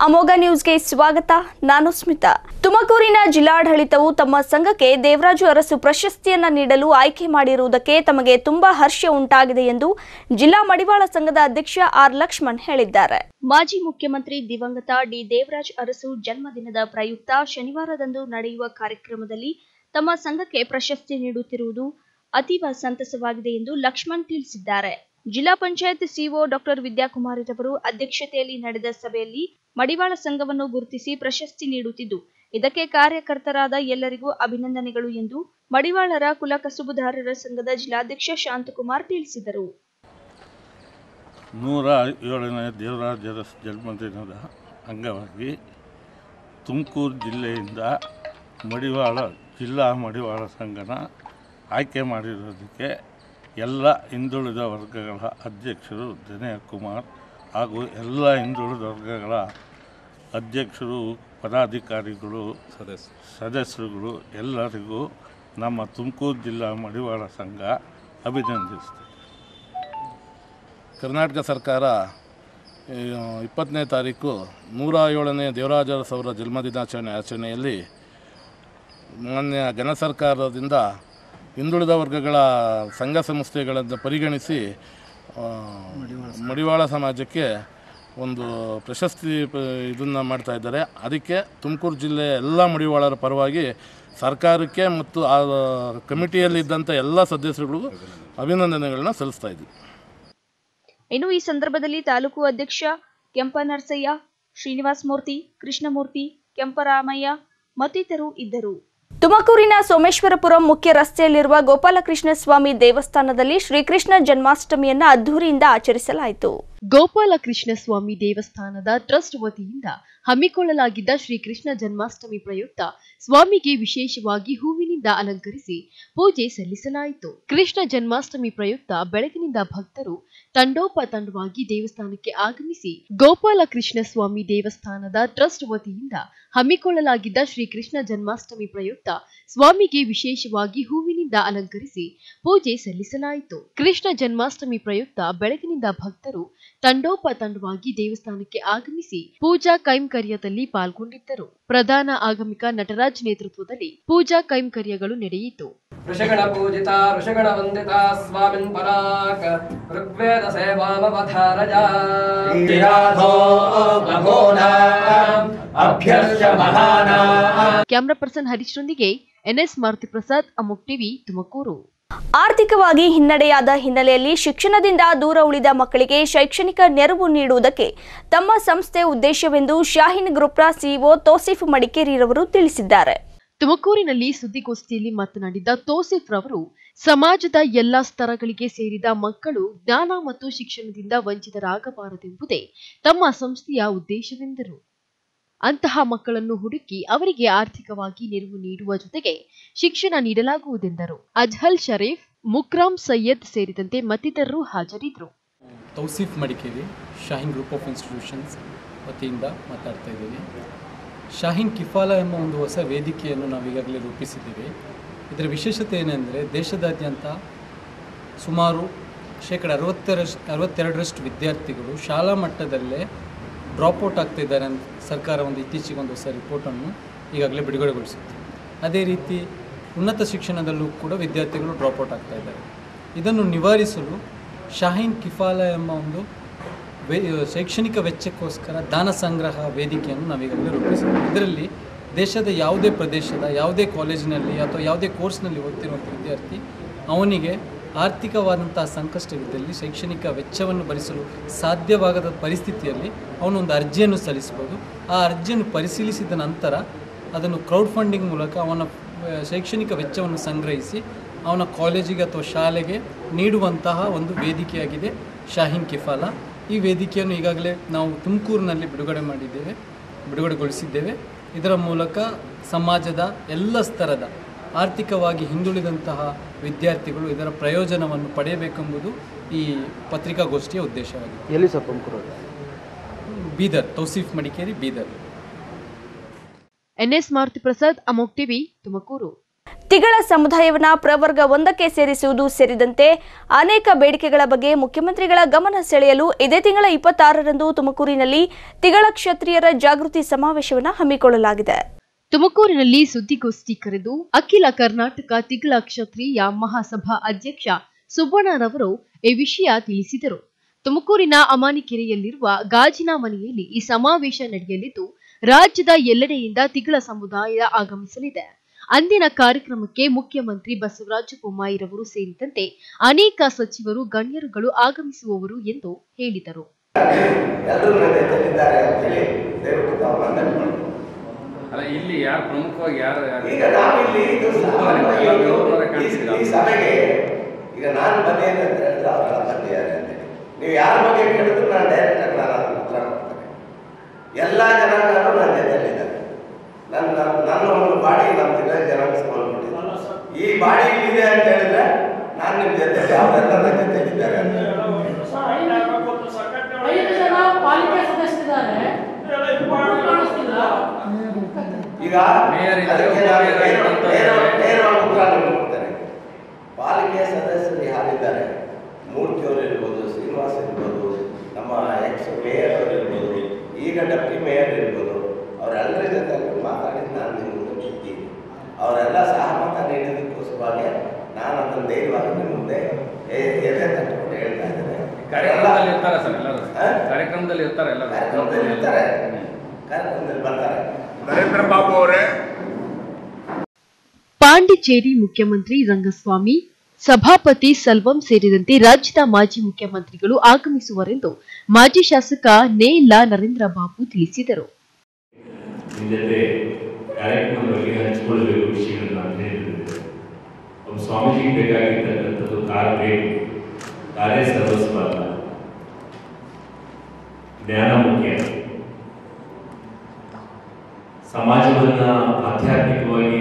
ಅಮೋಘ ನ್ಯೂಸ್ಗೆ ಸ್ವಾಗತ ನಾನು ಸ್ಮಿತಾ ತುಮಕೂರಿನ ಜಿಲ್ಲಾಡಳಿತವು ತಮ್ಮ ಸಂಘಕ್ಕೆ ದೇವರಾಜು ಅರಸು ಪ್ರಶಸ್ತಿಯನ್ನ ನೀಡಲು ಆಯ್ಕೆ ಮಾಡಿರುವುದಕ್ಕೆ ತಮಗೆ ತುಂಬಾ ಹರ್ಷ ಉಂಟಾಗಿದೆ ಎಂದು ಜಿಲ್ಲಾ ಮಡಿವಾಳ ಸಂಘದ ಅಧ್ಯಕ್ಷ ಆರ್ ಲಕ್ಷ್ಮಣ್ ಹೇಳಿದ್ದಾರೆ ಮಾಜಿ ಮುಖ್ಯಮಂತ್ರಿ ದಿವಂಗತ ಡಿ ದೇವರಾಜ್ ಅರಸು ಜನ್ಮದಿನದ ಪ್ರಯುಕ್ತ ಶನಿವಾರದಂದು ನಡೆಯುವ ಕಾರ್ಯಕ್ರಮದಲ್ಲಿ ತಮ್ಮ ಸಂಘಕ್ಕೆ ಪ್ರಶಸ್ತಿ ನೀಡುತ್ತಿರುವುದು ಅತೀವ ಸಂತಸವಾಗಿದೆ ಎಂದು ಲಕ್ಷ್ಮಣ್ ತಿಳಿಸಿದ್ದಾರೆ ಜಿಲ್ಲಾ ಪಂಚಾಯತ್ ಸಿಒ ಡಾಕ್ಟರ್ ವಿದ್ಯಾಕುಮಾರಿರವರು ಅಧ್ಯಕ್ಷತೆಯಲ್ಲಿ ನಡೆದ ಸಭೆಯಲ್ಲಿ ಮಡಿವಾಳ ಸಂಘವನ್ನು ಗುರುತಿಸಿ ಪ್ರಶಸ್ತಿ ನೀಡುತ್ತಿದ್ದು ಇದಕ್ಕೆ ಕಾರ್ಯಕರ್ತರಾದ ಎಲ್ಲರಿಗೂ ಅಭಿನಂದನೆಗಳು ಎಂದು ಮಡಿವಾಳರ ಕುಲ ಕಸುಬುದಾರರ ಸಂಘದ ಜಿಲ್ಲಾಧ್ಯಕ್ಷ ಶಾಂತಕುಮಾರ್ ತಿಳಿಸಿದರು ನೂರ ಏಳನೇ ದೇವರಾಜರ ಜನ್ಮದಿನದ ಅಂಗವಾಗಿ ತುಮಕೂರು ಜಿಲ್ಲೆಯಿಂದ ಮಡಿವಾಳ ಜಿಲ್ಲಾ ಮಡಿವಾಳ ಸಂಘನ ಆಯ್ಕೆ ಮಾಡಿರೋದಕ್ಕೆ ಎಲ್ಲ ಹಿಂದುಳಿದ ವರ್ಗಗಳ ಅಧ್ಯಕ್ಷರು ದಿನೇಯ ಕುಮಾರ್ ಹಾಗೂ ಎಲ್ಲ ಹಿಂದುಳಿದ ವರ್ಗಗಳ ಅಧ್ಯಕ್ಷರು ಪದಾಧಿಕಾರಿಗಳು ಸದಸ್ಯರುಗಳು ಎಲ್ಲರಿಗೂ ನಮ್ಮ ತುಮಕೂರು ಜಿಲ್ಲಾ ಮಡಿವಾಳ ಸಂಘ ಅಭಿನಂದಿಸ್ತದೆ ಕರ್ನಾಟಕ ಸರ್ಕಾರ ಈ, ಇಪ್ಪತ್ತನೇ ತಾರೀಕು ನೂರ ಏಳನೇ ದೇವರಾಜ ಅವರ ಜನ್ಮದಿನಾಚರಣೆ ಆಚರಣೆಯಲ್ಲಿ ಮಾನ್ಯ ಘನ ಸರ್ಕಾರದಿಂದ ಹಿಂದುಳಿದ ವರ್ಗಗಳ ಸಂಘ ಸಂಸ್ಥೆಗಳನ್ನು ಪರಿಗಣಿಸಿ ಆ, ಮಡಿವಾಳ ಸಮಾಜಕ್ಕೆ ಒಂದು ಪ್ರಶಸ್ತಿ ಇದನ್ನು ಮಾಡ್ತಾ ಇದ್ದಾರೆ ಅದಕ್ಕೆ ತುಮಕೂರು ಜಿಲ್ಲೆಯ ಎಲ್ಲ ಮಡಿವಾಳರ ಪರವಾಗಿ ಸರ್ಕಾರಕ್ಕೆ ಮತ್ತು ಆ ಕಮಿಟಿಯಲ್ಲಿದ್ದಂಥ ಎಲ್ಲ ಸದಸ್ಯರುಗಳಿಗೂ ಅಭಿನಂದನೆಗಳನ್ನ ಸಲ್ಲಿಸ್ತಾ ಇದ್ದೀವಿ ಇನ್ನು ಈ ಸಂದರ್ಭದಲ್ಲಿ ತಾಲೂಕು ಅಧ್ಯಕ್ಷ ಕೆಂಪನರಸಯ್ಯ ಶ್ರೀನಿವಾಸ ಮೂರ್ತಿ ಕೃಷ್ಣಮೂರ್ತಿ ಕೆಂಪರಾಮಯ್ಯ ಮತ್ತಿತರರು ಇದ್ದರು ತುಮಕೂರಿನ ಸೋಮೇಶ್ವರಪುರಂ ಮುಖ್ಯ ರಸ್ತೆಯಲ್ಲಿರುವ ಗೋಪಾಲಕೃಷ್ಣ ಸ್ವಾಮಿ ದೇವಸ್ಥಾನದಲ್ಲಿ ಶ್ರೀಕೃಷ್ಣ ಜನ್ಮಾಷ್ಟಮಿಯನ್ನ ಅದ್ದೂರಿಯಿಂದ ಆಚರಿಸಲಾಯಿತು ಗೋಪಾಲಕೃಷ್ಣ ಸ್ವಾಮಿ ದೇವಸ್ಥಾನದ ಟ್ರಸ್ಟ್ ವತಿಯಿಂದ ಹಮ್ಮಿಕೊಳ್ಳಲಾಗಿದ್ದ ಶ್ರೀಕೃಷ್ಣ ಜನ್ಮಾಷ್ಟಮಿ ಪ್ರಯುಕ್ತ ಸ್ವಾಮಿಗೆ ವಿಶೇಷವಾಗಿ ಹೂವಿನಿಂದ ಅಲಂಕರಿಸಿ ಪೂಜೆ ಸಲ್ಲಿಸಲಾಯಿತು ಕೃಷ್ಣ ಜನ್ಮಾಷ್ಟಮಿ ಪ್ರಯುಕ್ತ ಬೆಳಗಿನಿಂದ ಭಕ್ತರು ತಂಡೋಪತಂಡವಾಗಿ ದೇವಸ್ಥಾನಕ್ಕೆ ಆಗಮಿಸಿ ಗೋಪಾಲಕೃಷ್ಣ ಸ್ವಾಮಿ ದೇವಸ್ಥಾನದ ಟ್ರಸ್ಟ್ ವತಿಯಿಂದ ಹಮ್ಮಿಕೊಳ್ಳಲಾಗಿದ್ದ ಶ್ರೀಕೃಷ್ಣ ಜನ್ಮಾಷ್ಟಮಿ ಪ್ರಯುಕ್ತ ಸ್ವಾಮಿಗೆ ವಿಶೇಷವಾಗಿ ಹೂವಿನಿಂದ ಅಲಂಕರಿಸಿ ಪೂಜೆ ಸಲ್ಲಿಸಲಾಯಿತು ಕೃಷ್ಣ ಜನ್ಮಾಷ್ಟಮಿ ಪ್ರಯುಕ್ತ ಬೆಳಗಿನಿಂದ ಭಕ್ತರು ತಂಡೋಪತಂಡವಾಗಿ ದೇವಸ್ಥಾನಕ್ಕೆ ಆಗಮಿಸಿ ಪೂಜಾ ಕೈಂಕರ್ಯದಲ್ಲಿ ಪಾಲ್ಗೊಂಡಿದ್ದರು ಪ್ರಧಾನ ಆಗಮಿಕ ನಟರಾಜ್ ನೇತೃತ್ವದಲ್ಲಿ ಪೂಜಾ ಕೈಂಕರ್ಯಗಳು ನಡೆಯಿತು ಋಷಿಗಣ ಪೂಜಿತ ಋಷಿಗಣ ವಂದಿತ ಸ್ವಾಮಿನ್ ಪರಾಕ್ ಋಗ್ವೇದ ಸೇವಾಮವಧಾರಜ ಕ್ಯಾಮರಾ ಪರ್ಸನ್ ಹರೀಶ್ರೊಂದಿಗೆ ಎನ್ಎಸ್ ಮಾರುತಿ ಪ್ರಸಾದ್ ಅಮುಕ್ ಟಿವಿ ತುಮಕೂರು ಆರ್ಥಿಕವಾಗಿ ಹಿನ್ನಡೆಯಾದ ಹಿನ್ನೆಲೆಯಲ್ಲಿ ಶಿಕ್ಷಣದಿಂದ ದೂರ ಉಳಿದ ಮಕ್ಕಳಿಗೆ ಶೈಕ್ಷಣಿಕ ನೆರವು ನೀಡುವುದಕ್ಕೆ ತಮ್ಮ ಸಂಸ್ಥೆ ಉದ್ದೇಶವೆಂದು ಶಾಹೀನ್ ಗ್ರೂಪ್ನ ಸಿಇಒ ತೋಸಿಫ್ ಮಡಿಕೇರಿರವರು ತಿಳಿಸಿದ್ದಾರೆ ತುಮಕೂರಿನಲ್ಲಿ ಸುದ್ದಿಗೋಷ್ಠಿಯಲ್ಲಿ ಮಾತನಾಡಿದ ತೋಸಿಫ್ ರವರು ಸಮಾಜದ ಎಲ್ಲಾ ಸ್ತರಗಳಿಗೆ ಸೇರಿದ ಮಕ್ಕಳು ಜ್ಞಾನ ಮತ್ತು ಶಿಕ್ಷಣದಿಂದ ವಂಚಿತರಾಗಬಾರದೆಂಬುದೇ ತಮ್ಮ ಸಂಸ್ಥೆಯ ಉದ್ದೇಶವೆಂದರು ಅಂತಹ ಮಕ್ಕಳನ್ನು ಹುಡುಕಿ ಅವರಿಗೆ ಆರ್ಥಿಕವಾಗಿ ನೆರವು ನೀಡುವ ಜೊತೆಗೆ ಶಿಕ್ಷಣ ನೀಡಲಾಗುವುದೆಂದರು ಅಜ್ಹಲ್ ಶರೀಫ್ ಮುಕ್ರಾಮ್ ಸೈಯದ್ ಸೇರಿದಂತೆ ಮತ್ತಿತರರು ಹಾಜರಿದ್ದರು Tauseef Madikeri Shaheen group of institutions ವತಿಯಿಂದ ಮಾತಾಡ್ತಾ ಇದ್ದೀವಿ ಶಾಹೀನ್ ಕಿಫಾಲ ಎಂಬ ಒಂದು ಹೊಸ ವೇದಿಕೆಯನ್ನು ನಾವು ಈಗಾಗಲೇ ರೂಪಿಸಿದ್ದೀವಿ ಇದರ ವಿಶೇಷತೆ ಏನೆಂದರೆ ದೇಶದಾದ್ಯಂತ ಸುಮಾರು ಶೇಕಡ ಅರವತ್ತೆರಷ್ಟು ಅರವತ್ತೆರಡರಷ್ಟು ವಿದ್ಯಾರ್ಥಿಗಳು ಶಾಲಾ ಮಟ್ಟದಲ್ಲೇ ಡ್ರಾಪ್ಔಟ್ ಆಗ್ತಾ ಇದ್ದಾರೆ ಅಂತ ಸರ್ಕಾರ ಒಂದು ಇತ್ತೀಚೆಗೆ ಒಂದು ಹೊಸ ರಿಪೋರ್ಟನ್ನು ಈಗಾಗಲೇ ಬಿಡುಗಡೆಗೊಳಿಸಿತ್ತು ಅದೇ ರೀತಿ ಉನ್ನತ ಶಿಕ್ಷಣದಲ್ಲೂ ಕೂಡ ವಿದ್ಯಾರ್ಥಿಗಳು ಡ್ರಾಪ್ಔಟ್ ಆಗ್ತಾ ಇದ್ದಾರೆ ಇದನ್ನು ನಿವಾರಿಸಲು ಶಾಹೀನ್ ಕಿಫಾಲ ಎಂಬ ಒಂದು ವೇ ಶೈಕ್ಷಣಿಕ ವೆಚ್ಚಕ್ಕೋಸ್ಕರ ದಾನ ಸಂಗ್ರಹ ವೇದಿಕೆಯನ್ನು ನಾವೀಗಾಗಲೇ ರೂಪಿಸಿದ್ದೀವಿ ಇದರಲ್ಲಿ ದೇಶದ ಯಾವುದೇ ಪ್ರದೇಶದ ಯಾವುದೇ ಕಾಲೇಜಿನಲ್ಲಿ ಅಥವಾ ಯಾವುದೇ ಕೋರ್ಸ್ನಲ್ಲಿ ಓದ್ತಿರುವಂಥ ವಿದ್ಯಾರ್ಥಿ ಅವನಿಗೆ ಆರ್ಥಿಕವಾದಂತಹ ಸಂಕಷ್ಟವಿದ್ದಲ್ಲಿ ಶೈಕ್ಷಣಿಕ ವೆಚ್ಚವನ್ನು ಭರಿಸಲು ಸಾಧ್ಯವಾಗದ ಪರಿಸ್ಥಿತಿಯಲ್ಲಿ ಅವನೊಂದು ಅರ್ಜಿಯನ್ನು ಸಲ್ಲಿಸ್ಬೋದು ಆ ಅರ್ಜಿಯನ್ನು ಪರಿಶೀಲಿಸಿದ ನಂತರ ಅದನ್ನು ಕ್ರೌಡ್ ಫಂಡಿಂಗ್ ಮೂಲಕ ಅವನ ಆ, ಶೈಕ್ಷಣಿಕ ವೆಚ್ಚವನ್ನು ಸಂಗ್ರಹಿಸಿ ಅವನ ಕಾಲೇಜಿಗೆ ಅಥವಾ ಶಾಲೆಗೆ ನೀಡುವಂತಹ ಒಂದು ವೇದಿಕೆಯಾಗಿದೆ ಶಾಹೀನ್ ಕಿಫಾಲ ಈ ವೇದಿಕೆಯನ್ನು ಈಗಾಗಲೇ ನಾವು ತುಮಕೂರಿನಲ್ಲಿ ಬಿಡುಗಡೆ ಮಾಡಿದ್ದೇವೆ ಬಿಡುಗಡೆಗೊಳಿಸಿದ್ದೇವೆ ಇದರ ಮೂಲಕ ಸಮಾಜದ ಎಲ್ಲ ಸ್ತರದ ಆರ್ಥಿಕವಾಗಿ ಹಿಂದುಳಿದಂತಹ ವಿದ್ಯಾರ್ಥಿಗಳು ಇದರ ಪ್ರಯೋಜನವನ್ನು ಪಡೆಯಬೇಕೆಂಬುದು ಈ ಪತ್ರಿಕಾಗೋಷ್ಠಿಯ ಉದ್ದೇಶವಾಗಿದೆ ಎಲ್ಲಿ sir Tumakuru Bidar Tauseef Madikeri Bidar NS Maruti Prasad Amogh TV Tumakuru ತಿಗಳ ಸಮುದಾಯವನ್ನ ಪ್ರವರ್ಗ ಒಂದಕ್ಕೆ ಸೇರಿಸುವುದು ಸೇರಿದಂತೆ ಅನೇಕ ಬೇಡಿಕೆಗಳ ಬಗ್ಗೆ ಮುಖ್ಯಮಂತ್ರಿಗಳ ಗಮನ ಸೆಳೆಯಲು ಇದೇ ತಿಂಗಳ ಇಪ್ಪತ್ತಾರರಂದು ತುಮಕೂರಿನಲ್ಲಿ ತಿಗಳ ಕ್ಷತ್ರಿಯರ ಜಾಗೃತಿ ಸಮಾವೇಶವನ್ನು ಹಮ್ಮಿಕೊಳ್ಳಲಾಗಿದೆ ತುಮಕೂರಿನಲ್ಲಿ ಸುದ್ದಿಗೋಷ್ಠಿ ಕರೆದು ಅಖಿಲ ಕರ್ನಾಟಕ ತಿಗಳ ಕ್ಷತ್ರಿಯ ಮಹಾಸಭಾ ಅಧ್ಯಕ್ಷ ಸುಬ್ಬಣ್ಣರವರು ಈ ವಿಷಯ ತಿಳಿಸಿದರು ತುಮಕೂರಿನ ಅಮಾನಿಕೆರೆಯಲ್ಲಿರುವ ಗಾಜಿನ ಮನೆಯಲ್ಲಿ ಈ ಸಮಾವೇಶ ನಡೆಯಲಿದ್ದು ರಾಜ್ಯದ ಎಲ್ಲೆಡೆಯಿಂದ ತಿಗಳ ಸಮುದಾಯ ಆಗಮಿಸಲಿದೆ ಅಂದಿನ ಕಾರ್ಯಕ್ರಮಕ್ಕೆ ಮುಖ್ಯಮಂತ್ರಿ ಬಸವರಾಜ ಬೊಮ್ಮಾಯಿರವರು ಸೇರಿದಂತೆ ಅನೇಕ ಸಚಿವರು ಗಣ್ಯರುಗಳು ಆಗಮಿಸುವವರು ಎಂದು ಹೇಳಿದರು ಎಲ್ಲರೂ ನನ್ನ ಜೊತೆಲಿದ್ದಾರೆ ಅಂತೇಳಿ ದಯವಿಟ್ಟು ತಾವು ಮಂಡನೆ ಮಾಡಿ ಅಲ್ಲ ಇಲ್ಲಿ ಯಾರು ಪ್ರಮುಖವಾಗಿ ಯಾರು ಯಾರು ಈಗ ನಾವಿಲ್ಲಿ ಇದು ಸಾಮಾನ್ಯವಾಗಿ ಎಲ್ಲ ಗೌರವರ ಈ- ಕಾಣಿಸ್ತಿದೆ. ಈ ಸಭೆಗೆ ಈಗ ನಾನು ಬಂದೇನೆ ಅಂತ ಹೇಳಿದ್ರೆ ಅವರೆಲ್ಲ ಬಂದಿದ್ದಾರೆ ಅಂತ ನೀವು ಯಾರ ಬಗ್ಗೆ ಕೇಳಿದ್ರು ನಾನು ಡೈರೆಕ್ಟ್ ಆಗಿ ನಾನು ಅದನ್ನ ಉತ್ತರ ಕೊಡ್ತೇನೆ ಎಲ್ಲ ಜನಾಂಗನೂ ನನ್ನ ಜೊತೆಲಿದ್ದಾರೆ ನನ್ನ ನನ್ನ- ನನ್ನ ಒಂದು ಬಾಡಿ ನಮ್ಮ ತಿಂಗಳ ಜನಾಂಗ ಸಂಬಂಧಪಟ್ಟಿದೆ ಈ ಬಾಡಿ ಇದೆ ಅಂತ ಹೇಳಿದ್ರೆ ನಾನು ನಿಮ್ಮ ಜೊತೆ ಅವರೆಲ್ಲ ನನ್ನ ಜೊತೆಲಿದ್ದಾರೆ ಅಂತ ಐದು ಜನ ಪಾಲಿಕೆ ಸದಸ್ಯರಿದ್ದಾರೆ ಕಾಣಿಸ್ತಿಲ್ಲ ಈಗ ಮೇಯರ್ ಇದ್ದಾರೆ, ಅದಕ್ಕೆ ಉಪ ನಾನು ಮೇಯರ್ ನೇರ- ಅಂತ ನೇರ- ಇದ್ದಾರೆ. ನೇರವಾಗಿ ಉತ್ತರ ನಿಮ್ಗೆ ಕೊಡ್ತೇನೆ ಪಾಲಿಕೆ ಸದಸ್ಯರು ಯಾರಿದ್ದಾರೆ ಮೂರ್ತಿಯವರು ಇರ್ಬೋದು ಶ್ರೀನಿವಾಸ್ ಇರ್ಬೋದು ನಮ್ಮ ಎಕ್ಸ್ ಮೇಯರ್ ಅವರು ಇರ್ಬೋದು ಈಗ ಡೆಪ್ಟಿ ಮೇಯರ್ ಇರ್ಬೋದು ಅವರೆಲ್ಲರ ಜೊತೆ ಮಾತಾಡಿದ್ದು ನಾನು ನಿಮ್ಮ ಮುಂದೆ ಇದ್ದೀನಿ ಅವರೆಲ್ಲ ಸಹಮತ ನೀಡಿದ್ದಕ್ಕೋಸ್ಕರವಾಗಿ ನಾನು ಅದನ್ನು ಧೈರ್ಯವಾಗಿ ನಿಮ್ಮ ಮುಂದೆ ಎ- ಎದೆ ತಟ್ಟುಕೊಂಡು ಹೇಳ್ತಾ ಇದ್ದೇನೆ ಕಾರ್ಯಕ್ರಮದಲ್ಲಿ ಇರ್ತಾರೆ ಸರ್ ಎಲ್ಲರೂ ಹಾ? ಕಾರ್ಯಕ್ರಮದಲ್ಲಿ ಇರ್ತಾರೆ ಎಲ್ಲರೂ ಕಾರ್ಯಕ್ರಮದಲ್ಲಿ ಇರ್ತಾರೆ ಕಾರ್ಯಕ್ರಮದಲ್ಲಿ ಬರ್ತಾರೆ ನರೇಂದ್ರ ಬಾಬು ಅವರೇ ಪಾಂಡಿಚೇರಿ ಮುಖ್ಯಮಂತ್ರಿ ರಂಗಸ್ವಾಮಿ ಸಭಾಪತಿ ಸಲ್ವಂ ಸೇರಿದಂತೆ ರಾಜ್ಯದ ಮಾಜಿ ಮುಖ್ಯಮಂತ್ರಿಗಳು ಆಗಮಿಸುವರೆಂದು ಮಾಜಿ ಶಾಸಕ ನೇಲ ನರೇಂದ್ರ ಬಾಬು ತಿಳಿಸಿದರು ನಿಮ್ಮ ಜೊತೆ ಕಾರ್ಯಕ್ರಮದ ಬಗ್ಗೆ ಹಂಚಿಕೊಳ್ಳಬೇಕು ವಿಷಯಗಳನ್ನ ಅಂತ ಹೇಳಿದ್ರು ಒಬ್ಬ ಸ್ವಾಮೀಜಿಗೆ ಬೇಕಾಗಿರ್ತಕ್ಕಂಥದ್ದು ಕಾರ್ ಬೇಕು ಕಾರ್ಯ ಸರ್ವಸ್ವ ಅಲ್ಲ ಜ್ಞಾನ ಮುಖ್ಯ ಸಮಾಜವನ್ನ ಆಧ್ಯಾತ್ಮಿಕವಾಗಿ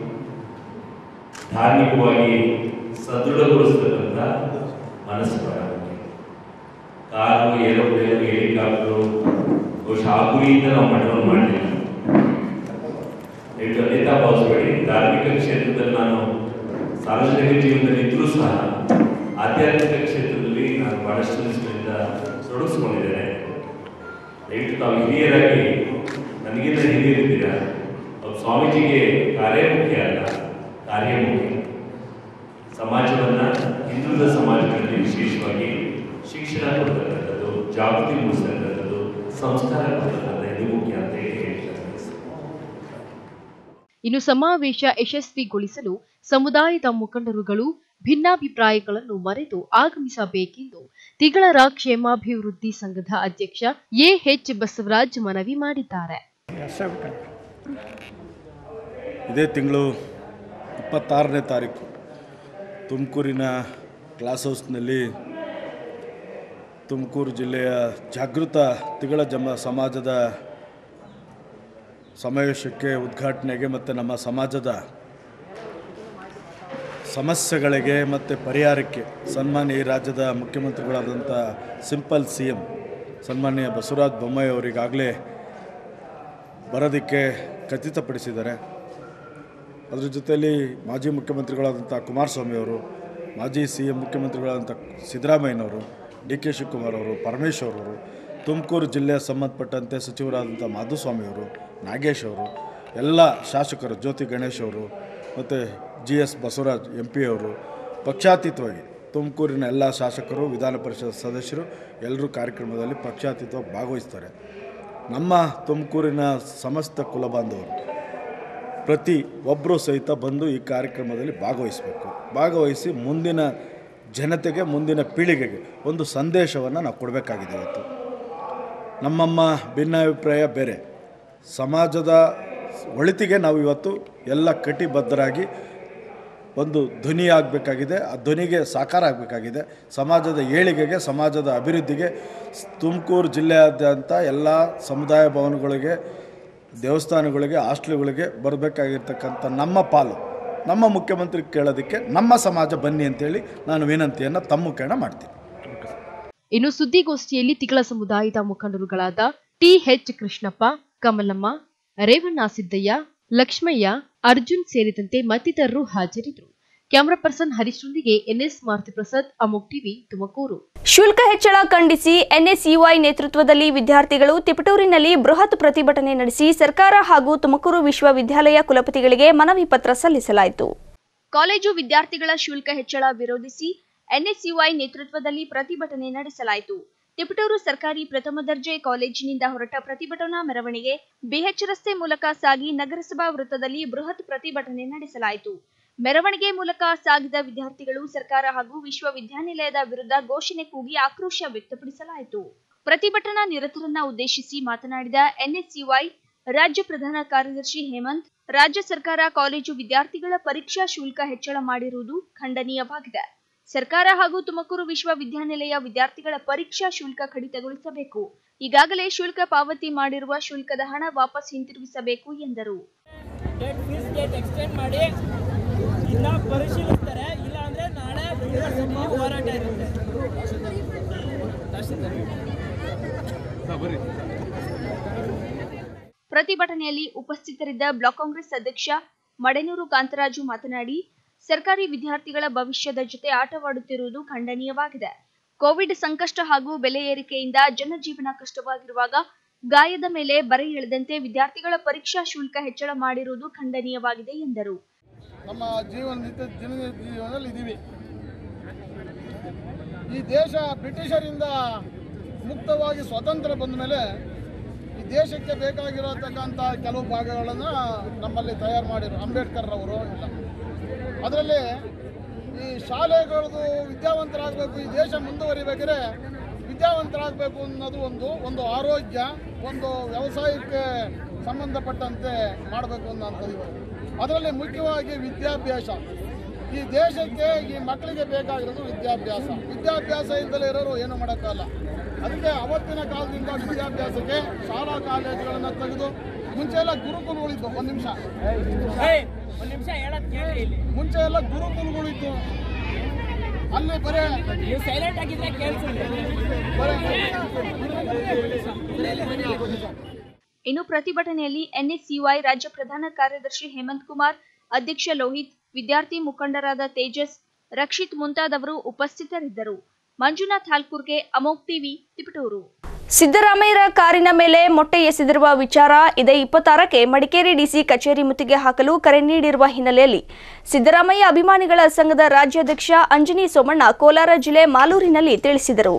ಧಾರ್ಮಿಕವಾಗಿ ಸದೃಢಗೊಳಿಸ್ತಕ್ಕಂಥ ಮನಸ್ಸು ಬಹಳ ಮುಖ್ಯ ಕಾರು ಏರೋಪ್ಲೇನ್ ಹೆಲಿಕಾಪ್ಟರು ಬಹುಶಃ ಆ ಗುರಿಯಿಂದ ನಾವು ಮಠವನ್ನು ಮಾಡಲಿಲ್ಲ ನೀವು ಖಂಡಿತ ಭಾವಿಸಬೇಡಿ ಧಾರ್ಮಿಕ ಕ್ಷೇತ್ರದಲ್ಲಿ ನಾನು ಸಾರ್ವಜನಿಕ ಜೀವನದಲ್ಲಿ ಇದ್ರೂ ಸಹ ಆಧ್ಯಾತ್ಮಿಕ ಕ್ಷೇತ್ರದಲ್ಲಿ ನಾನು ಬಹಳಷ್ಟು ದಿವಸಗಳಿಂದ ತೊಡಗಿಸ್ಕೊಂಡಿದ್ದೇನೆ ದಯವಿಟ್ಟು ತಾವು ಹಿರಿಯರಾಗಿ ನನಗಿಂತ ಹಿರಿಯರಿದ್ದೀರಾ ಒಬ್ಬ ಸ್ವಾಮೀಜಿಗೆ ಕಾರ್ಯ ಮುಖ್ಯ ಅಲ್ಲ ಕಾರ್ಯ ಮುಖ್ಯ ಸಮಾಜವನ್ನ ಹಿಂದುಳಿದ ಸಮಾಜಗಳಲ್ಲಿ ವಿಶೇಷವಾಗಿ ಶಿಕ್ಷಣ ಕೊಡ್ತಕ್ಕಂಥದ್ದು ಜಾಗೃತಿ ಮೂಡಿಸ್ತಕ್ಕಂಥದ್ದು ಸಂಸ್ಕಾರ ಕೊಡ್ತಕ್ಕಂಥದ್ದು ಇದು ಮುಖ್ಯ ಅಂತ ಹೇಳಿ ಹೇಳ್ತಾರೆ ಇನ್ನು ಸಮಾವೇಶ ಯಶಸ್ವಿಗೊಳಿಸಲು ಸಮುದಾಯದ ಮುಖಂಡರುಗಳು ಭಿನ್ನಾಭಿಪ್ರಾಯಗಳನ್ನು ಮರೆತು ಆಗಮಿಸಬೇಕೆಂದು ತಿಗಳರ ಕ್ಷೇಮಾಭಿವೃದ್ಧಿ ಸಂಘದ ಅಧ್ಯಕ್ಷ ಎಎಚ್ ಬಸವರಾಜ್ ಮನವಿ ಮಾಡಿದ್ದಾರೆ ಇದೇ ತಿಂಗಳು ಇಪ್ಪತ್ತಾರನೇ ತಾರೀಕು ತುಮಕೂರಿನ ಕ್ಲಾಸ್ ಹೌಸ್ನಲ್ಲಿ ತುಮಕೂರು ಜಿಲ್ಲೆಯ ಜಾಗೃತ ತಿಗಳ ಜಮ ಸಮಾಜದ ಸಮಾವೇಶಕ್ಕೆ ಉದ್ಘಾಟನೆಗೆ ಮತ್ತು ನಮ್ಮ ಸಮಾಜದ ಸಮಸ್ಯೆಗಳಿಗೆ ಮತ್ತು ಪರಿಹಾರಕ್ಕೆ ಸನ್ಮಾನ್ಯ ಈ ರಾಜ್ಯದ ಮುಖ್ಯಮಂತ್ರಿಗಳಾದಂಥ ಸಿಂಪಲ್ ಸಿ ಎಂ ಸನ್ಮಾನ್ಯ ಬಸವರಾಜ ಬೊಮ್ಮಾಯಿ ಅವರಿಗಾಗಲೇ ಬರೋದಕ್ಕೆ ಖಚಿತಪಡಿಸಿದ್ದಾರೆ ಅದ್ರ ಜೊತೆಯಲ್ಲಿ ಮಾಜಿ ಮುಖ್ಯಮಂತ್ರಿಗಳಾದಂಥ ಕುಮಾರಸ್ವಾಮಿ ಅವರು ಮಾಜಿ ಸಿ ಎಂ ಮುಖ್ಯಮಂತ್ರಿಗಳಾದಂಥ ಸಿದ್ದರಾಮಯ್ಯನವರು ಡಿ ಕೆ ಶಿವಕುಮಾರ್ ಅವರು ಪರಮೇಶ್ವರ್ ಅವರು ತುಮಕೂರು ಜಿಲ್ಲೆಯ ಸಂಬಂಧಪಟ್ಟಂತೆ ಸಚಿವರಾದಂಥ ಮಾಧುಸ್ವಾಮಿ ಅವರು ನಾಗೇಶ್ ಅವರು ಎಲ್ಲ ಶಾಸಕರು ಜ್ಯೋತಿ ಗಣೇಶ್ ಅವರು ಮತ್ತು G S Basavaraj M P ಅವರು ಪಕ್ಷಾತೀತವಾಗಿ ತುಮಕೂರಿನ ಎಲ್ಲ ಶಾಸಕರು ವಿಧಾನ ಪರಿಷತ್ ಸದಸ್ಯರು ಎಲ್ಲರೂ ಕಾರ್ಯಕ್ರಮದಲ್ಲಿ ಪಕ್ಷಾತೀತವಾಗಿ ಭಾಗವಹಿಸ್ತಾರೆ ನಮ್ಮ ತುಮಕೂರಿನ ಸಮಸ್ತ ಕುಲಬಾಂಧವರು ಪ್ರತಿ ಒಬ್ಬರು ಸಹಿತ ಬಂದು ಈ ಕಾರ್ಯಕ್ರಮದಲ್ಲಿ ಭಾಗವಹಿಸಬೇಕು ಭಾಗವಹಿಸಿ ಮುಂದಿನ ಜನತೆಗೆ ಮುಂದಿನ ಪೀಳಿಗೆಗೆ ಒಂದು ಸಂದೇಶವನ್ನು ನಾವು ಕೊಡಬೇಕಾಗಿದೆ ಇವತ್ತು ನಮ್ಮಮ್ಮ ಭಿನ್ನಾಭಿಪ್ರಾಯ ಬೇರೆ ಸಮಾಜದ ಒಳಿತಿಗೆ ನಾವು ಇವತ್ತು ಎಲ್ಲ ಕಟಿಬದ್ಧರಾಗಿ ಒಂದು ಧ್ವನಿ ಆಗಬೇಕಾಗಿದೆ ಆ ಧ್ವನಿಗೆ ಸಾಕಾರ ಆಗಬೇಕಾಗಿದೆ ಸಮಾಜದ ಏಳಿಗೆಗೆ ಸಮಾಜದ ಅಭಿವೃದ್ಧಿಗೆ ಸ್- ತುಮಕೂರು ಜಿಲ್ಲೆಯಾದ್ಯಂತ ಎಲ್ಲ ಸಮುದಾಯ ಭವನಗಳಿಗೆ ದೇವಸ್ಥಾನಗಳಿಗೆ ಹಾಸ್ಟೆಲ್ಗಳಿಗೆ ಬರಬೇಕಾಗಿರ್ತಕ್ಕಂಥ ನಮ್ಮ ಪಾಲು ನಮ್ಮ ಮುಖ್ಯಮಂತ್ರಿ ಕೇಳೋದಕ್ಕೆ ನಮ್ಮ ಸಮಾಜ ಬನ್ನಿ ಅಂತೇಳಿ ನಾನು ವಿನಂತಿಯನ್ನು ತಮ್ಮ ಮುಖೇಣ ಮಾಡ್ತೀನಿ ಇನ್ನು ಸುದ್ದಿಗೋಷ್ಠಿಯಲ್ಲಿ ತಿಗಳ ಸಮುದಾಯದ ಮುಖಂಡರುಗಳಾದ ಟಿಎಚ್ ಕೃಷ್ಣಪ್ಪ ಕಮಲಮ್ಮ ರೇವಣ್ಣ ಸಿದ್ದಯ್ಯ ಲಕ್ಷ್ಮಯ್ಯ ಅರ್ಜುನ್ ಸೇರಿದಂತೆ ಮತ್ತಿತರರು ಹಾಜರಿದ್ದರು ಕ್ಯಾಮರಾ ಪರ್ಸನ್ ಹರೀಶ್ರೊಂದಿಗೆ ಎನ್ಎಸ್ ಮಾರುತಿ ಪ್ರಸಾದ್ ಅಮೋಕ್ ಟಿವಿ ತುಮಕೂರು ಶುಲ್ಕ ಹೆಚ್ಚಳ ಖಂಡಿಸಿ ಎನ್ಎಸ್ಯುಐ ನೇತೃತ್ವದಲ್ಲಿ ವಿದ್ಯಾರ್ಥಿಗಳು ತಿಪಟೂರಿನಲ್ಲಿ ಬೃಹತ್ ಪ್ರತಿಭಟನೆ ನಡೆಸಿ ಸರ್ಕಾರ ಹಾಗೂ ತುಮಕೂರು ವಿಶ್ವವಿದ್ಯಾಲಯ ಕುಲಪತಿಗಳಿಗೆ ಮನವಿ ಪತ್ರ ಸಲ್ಲಿಸಲಾಯಿತು ಕಾಲೇಜು ವಿದ್ಯಾರ್ಥಿಗಳ ಶುಲ್ಕ ಹೆಚ್ಚಳ ವಿರೋಧಿಸಿ ಎನ್ಎಸ್ಯುಐ ನೇತೃತ್ವದಲ್ಲಿ ಪ್ರತಿಭಟನೆ ನಡೆಸಲಾಯಿತು ತಿಪಟೂರು ಸರ್ಕಾರಿ ಪ್ರಥಮ ದರ್ಜೆ ಕಾಲೇಜಿನಿಂದ ಹೊರಟ ಪ್ರತಿಭಟನಾ ಮೆರವಣಿಗೆ ಬಿಎಚ್ ರಸ್ತೆ ಮೂಲಕ ಸಾಗಿ ನಗರಸಭಾ ವೃತ್ತದಲ್ಲಿ ಬೃಹತ್ ಪ್ರತಿಭಟನೆ ನಡೆಸಲಾಯಿತು ಮೆರವಣಿಗೆ ಮೂಲಕ ಸಾಗಿದ ವಿದ್ಯಾರ್ಥಿಗಳು ಸರ್ಕಾರ ಹಾಗೂ ವಿಶ್ವವಿದ್ಯಾನಿಲಯದ ವಿರುದ್ಧ ಘೋಷಣೆ ಕೂಗಿ ಆಕ್ರೋಶ ವ್ಯಕ್ತಪಡಿಸಲಾಯಿತು ಪ್ರತಿಭಟನಾ ನಿರತರನ್ನ ಉದ್ದೇಶಿಸಿ ಮಾತನಾಡಿದ ಎನ್ಎಸ್ಯುಐ ರಾಜ್ಯ ಪ್ರಧಾನ ಕಾರ್ಯದರ್ಶಿ ಹೇಮಂತ್ ರಾಜ್ಯ ಸರ್ಕಾರ ಕಾಲೇಜು ವಿದ್ಯಾರ್ಥಿಗಳ ಪರೀಕ್ಷಾ ಶುಲ್ಕ ಹೆಚ್ಚಳ ಮಾಡಿರುವುದು ಖಂಡನೀಯವಾಗಿದೆ ಸರ್ಕಾರ ಹಾಗೂ ತುಮಕೂರು ವಿಶ್ವವಿದ್ಯಾನಿಲಯ ವಿದ್ಯಾರ್ಥಿಗಳ ಪರೀಕ್ಷಾ ಶುಲ್ಕ ಕಡಿತಗೊಳಿಸಬೇಕು ಈಗಾಗಲೇ ಶುಲ್ಕ ಪಾವತಿ ಮಾಡಿರುವ ಶುಲ್ಕದ ಹಣ ವಾಪಸ್ ಹಿಂತಿರುಗಿಸಬೇಕು ಎಂದರು ಡೇಟ್ ಫೀಸ್ ಡೇಟ್ ಎಕ್ಸ್ಟೆಂಡ್ ಮಾಡಿ ಇನ್ನ ಪರಿಶೀಲಿಸ್ತಾರೆ ಇಲ್ಲ ಅಂದ್ರೆ ನಾಳೆ ಯೂನಿವರ್ಸಿಟಿ ಹೋರಾಟ ಇರುತ್ತೆ ಪ್ರತಿಭಟನೆಯಲ್ಲಿ ಉಪಸ್ಥಿತರಿದ್ದ ಬ್ಲಾಕ್ ಕಾಂಗ್ರೆಸ್ ಅಧ್ಯಕ್ಷ ಮಡೆನೂರು ಕಾಂತರಾಜು ಮಾತನಾಡಿ ಸರ್ಕಾರಿ ವಿದ್ಯಾರ್ಥಿಗಳ ಭವಿಷ್ಯದ ಜೊತೆ ಆಟವಾಡುತ್ತಿರುವುದು ಖಂಡನೀಯವಾಗಿದೆ ಕೋವಿಡ್ ಸಂಕಷ್ಟ ಹಾಗೂ ಬೆಲೆ ಏರಿಕೆಯಿಂದ ಜನಜೀವನ ಕಷ್ಟವಾಗಿರುವಾಗ ಗಾಯದ ಮೇಲೆ ಬರೆ ಎಳೆದಂತೆ ವಿದ್ಯಾರ್ಥಿಗಳ ಪರೀಕ್ಷಾ ಶುಲ್ಕ ಹೆಚ್ಚಳ ಮಾಡಿರುವುದು ಖಂಡನೀಯವಾಗಿದೆ ಎಂದರು ನಮ್ಮ ಜೀವನ ನಿತ್ಯ ದಿನ ಜೀವನದಲ್ಲಿ ಇದ್ದೀವಿ ಈ ದೇಶ ಬ್ರಿಟಿಷರಿಂದ ಮುಕ್ತವಾಗಿ ಸ್ವತಂತ್ರ ಬಂದ ಮೇಲೆ ಈ ದೇಶಕ್ಕೆ ಬೇಕಾಗಿರತಕ್ಕಂಥ ಕೆಲವು ಭಾಗಗಳನ್ನು ನಮ್ಮಲ್ಲಿ ತಯಾರು ಮಾಡಿರು ಅಂಬೇಡ್ಕರ್ ಅವರು ಎಲ್ಲ ಅದರಲ್ಲಿ ಈ ಶಾಲೆಗಳದು ವಿದ್ಯಾವಂತರಾಗಬೇಕು ಈ ದೇಶ ಮುಂದುವರಿಬೇಕಾದ್ರೆ ವಿದ್ಯಾವಂತರಾಗಬೇಕು ಅನ್ನೋದು ಒಂದು ಒಂದು ಆರೋಗ್ಯ ಒಂದು ವ್ಯವಸಾಯಕ್ಕೆ ಸಂಬಂಧಪಟ್ಟಂತೆ ಮಾಡಬೇಕು ಅನ್ನೋಂಥದ್ದು ಅದರಲ್ಲಿ ಮುಖ್ಯವಾಗಿ ವಿದ್ಯಾಭ್ಯಾಸ ಈ ದೇಶಕ್ಕೆ ಈ ಮಕ್ಕಳಿಗೆ ಬೇಕಾಗಿರೋದು ವಿದ್ಯಾಭ್ಯಾಸ ವಿದ್ಯಾಭ್ಯಾಸ ಇಲ್ಲದೆ ಇರೋರು ಏನು ಮಾಡೋಕ್ಕಲ್ಲ ಅದಕ್ಕೆ ಅವತ್ತಿನ ಕಾಲದಿಂದ ವಿದ್ಯಾಭ್ಯಾಸಕ್ಕೆ ಶಾಲಾ ಕಾಲೇಜುಗಳನ್ನು ತೆಗೆದು ಮುಂಚೆ ಎಲ್ಲ ಗುರುಕುಲಗಳಿದ್ದು ಒಂದು ನಿಮಿಷ ಒಂದ್ ನಿಮಿಷ ಹೇಳೋದ್ ಕೇಳಿ ಇಲ್ಲಿ ಮುಂಚೆ ಎಲ್ಲ ಗುರುಕುಲಗಳಿದ್ದು ಅಲ್ಲಿ ಬರೇ ನೀವು ಸೈಲೆಂಟ್ ಆಗಿದ್ರೆ ಕೇಳಿಸುತ್ತೆ ಇನ್ನು ಪ್ರತಿಭಟನೆಯಲ್ಲಿ ಎನ್ಎಸ್ಯುಐ ರಾಜ್ಯ ಪ್ರಧಾನ ಕಾರ್ಯದರ್ಶಿ ಹೇಮಂತ್ ಕುಮಾರ್ ಅಧ್ಯಕ್ಷ ಲೋಹಿತ್ ವಿದ್ಯಾರ್ಥಿ ಮುಖಂಡರಾದ ತೇಜಸ್ ರಕ್ಷಿತ್ ಮುಂತಾದವರು ಉಪಸ್ಥಿತರಿದ್ದರು ಮಂಜುನಾಥ್ ಹಾಲ್ಕೂರ್ಗೆ ಅಮೋಕ್ ಟಿವಿ ತಿಪಟೂರು ಸಿದ್ದರಾಮಯ್ಯರ ಕಾರಿನ ಮೇಲೆ ಮೊಟ್ಟೆ ಎಸೆದಿರುವ ವಿಚಾರ ಇದೇ ಇಪ್ಪತ್ತಾರಕ್ಕೆ ಮಡಿಕೇರಿ ಡಿಸಿ ಕಚೇರಿ ಮುತ್ತಿಗೆ ಹಾಕಲು ಕರೆ ನೀಡಿರುವ ಹಿನ್ನೆಲೆಯಲ್ಲಿ ಸಿದ್ದರಾಮಯ್ಯ ಅಭಿಮಾನಿಗಳ ಸಂಘದ ರಾಜ್ಯಾಧ್ಯಕ್ಷ ಅಂಜನಿ ಸೋಮಣ್ಣ ಕೋಲಾರ ಜಿಲ್ಲೆ ಮಾಲೂರಿನಲ್ಲಿ ತಿಳಿಸಿದರು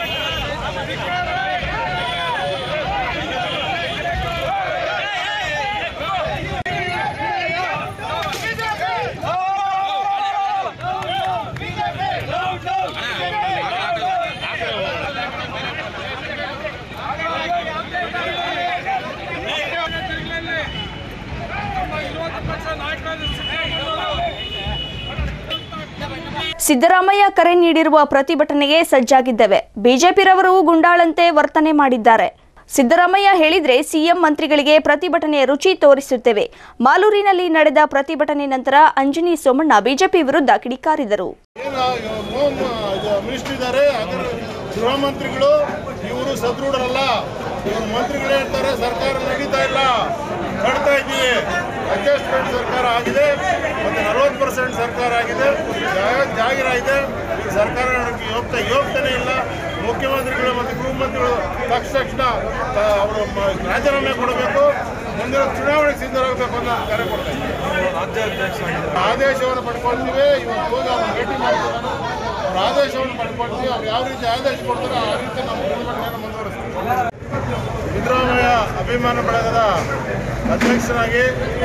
ಸಿದ್ದರಾಮಯ್ಯ ಕರೆ ನೀಡಿರುವ ಪ್ರತಿಭಟನೆಗೆ ಸಜ್ಜಾಗಿದ್ದೇವೆ ಬಿಜೆಪಿರವರು ಗುಂಡಾಳಂತೆ ವರ್ತನೆ ಮಾಡಿದ್ದಾರೆ ಸಿದ್ದರಾಮಯ್ಯ ಹೇಳಿದ್ರೆ ಸಿಎಂ ಮಂತ್ರಿಗಳಿಗೆ ಪ್ರತಿಭಟನೆ ರುಚಿ ತೋರಿಸುತ್ತೇವೆ ಮಾಲೂರಿನಲ್ಲಿ ನಡೆದ ಪ್ರತಿಭಟನೆ ನಂತರ ಅಂಜನಿ ಸೋಮಣ್ಣ ಬಿಜೆಪಿ ವಿರುದ್ಧ ಕಿಡಿಕಾರಿದರು ಹೋಮ್ ಮಿನಿಸ್ಟರ್ ಇದ್ದಾರೆ ಅದರ ಗೃಹ ಮಂತ್ರಿಗಳು ಇವರು ಸದೃಢರಲ್ಲ ಇವರು ಮಂತ್ರಿಗಳು ಹೇಳ್ತಾರೆ ಸರ್ಕಾರ ನಡೀತಾ ಇಲ್ಲ ಕಟ್ತಾ ಇದ್ದೀವಿ ಅಡ್ಜಸ್ಟ್ಮೆಂಟ್ ಸರ್ಕಾರ ಆಗಿದೆ ಮತ್ತು ನಲವತ್ತು ಪರ್ಸೆಂಟ್ ಸರ್ಕಾರ ಆಗಿದೆ ಜಾ- ಜಾಗೀರಾಗಿದೆ ಈಗ ಸರ್ಕಾರ ನಡೆಯೋಕ್ಕೆ ಯೋಗ್ಯ ಯೋಗ್ಯತೆ ಇಲ್ಲ ಮುಖ್ಯಮಂತ್ರಿಗಳು ಮತ್ತು ಗೃಹ ಮಂತ್ರಿಗಳು ತಕ್ಷಣ ತಕ್ಷಣ ಆ, ಅವರು ಮ- ರಾಜೀನಾಮೆ ಕೊಡಬೇಕು ಮುಂದಿನ ಚುನಾವಣೆಗೆ ಸಿದ್ಧರಾಗಬೇಕು ಅನ್ನೋ ಕರೆ ಕೊಡ್ತಾ ಇದ್ದಾರೆ ಆದೇಶವನ್ನು ಪಡ್ಕೊಳ್ತೀವಿ ಇವತ್ತು ಹೋಗಿ ಅವ್ರನ್ನ ಭೇಟಿ ಮಾಡ್ತೀವಿ ನಾನು ಅವ್ರ ಆದೇಶವನ್ನು ಪಡ್ಕೊಳ್ತೀವಿ ಅವ್ರು ಯಾವ ರೀತಿ ಆದೇಶ ಕೊಡ್ತಾರೋ ಆ ರೀತಿ ನಾವು ಪ್ರತಿಭಟನೆಯನ್ನು ಮುಂದುವರಿಸ್ತೀವಿ ಸಿದ್ದರಾಮಯ್ಯ ಅಭಿಮಾನ ಬಳಗದ ಅಧ್ಯಕ್ಷರಾಗಿ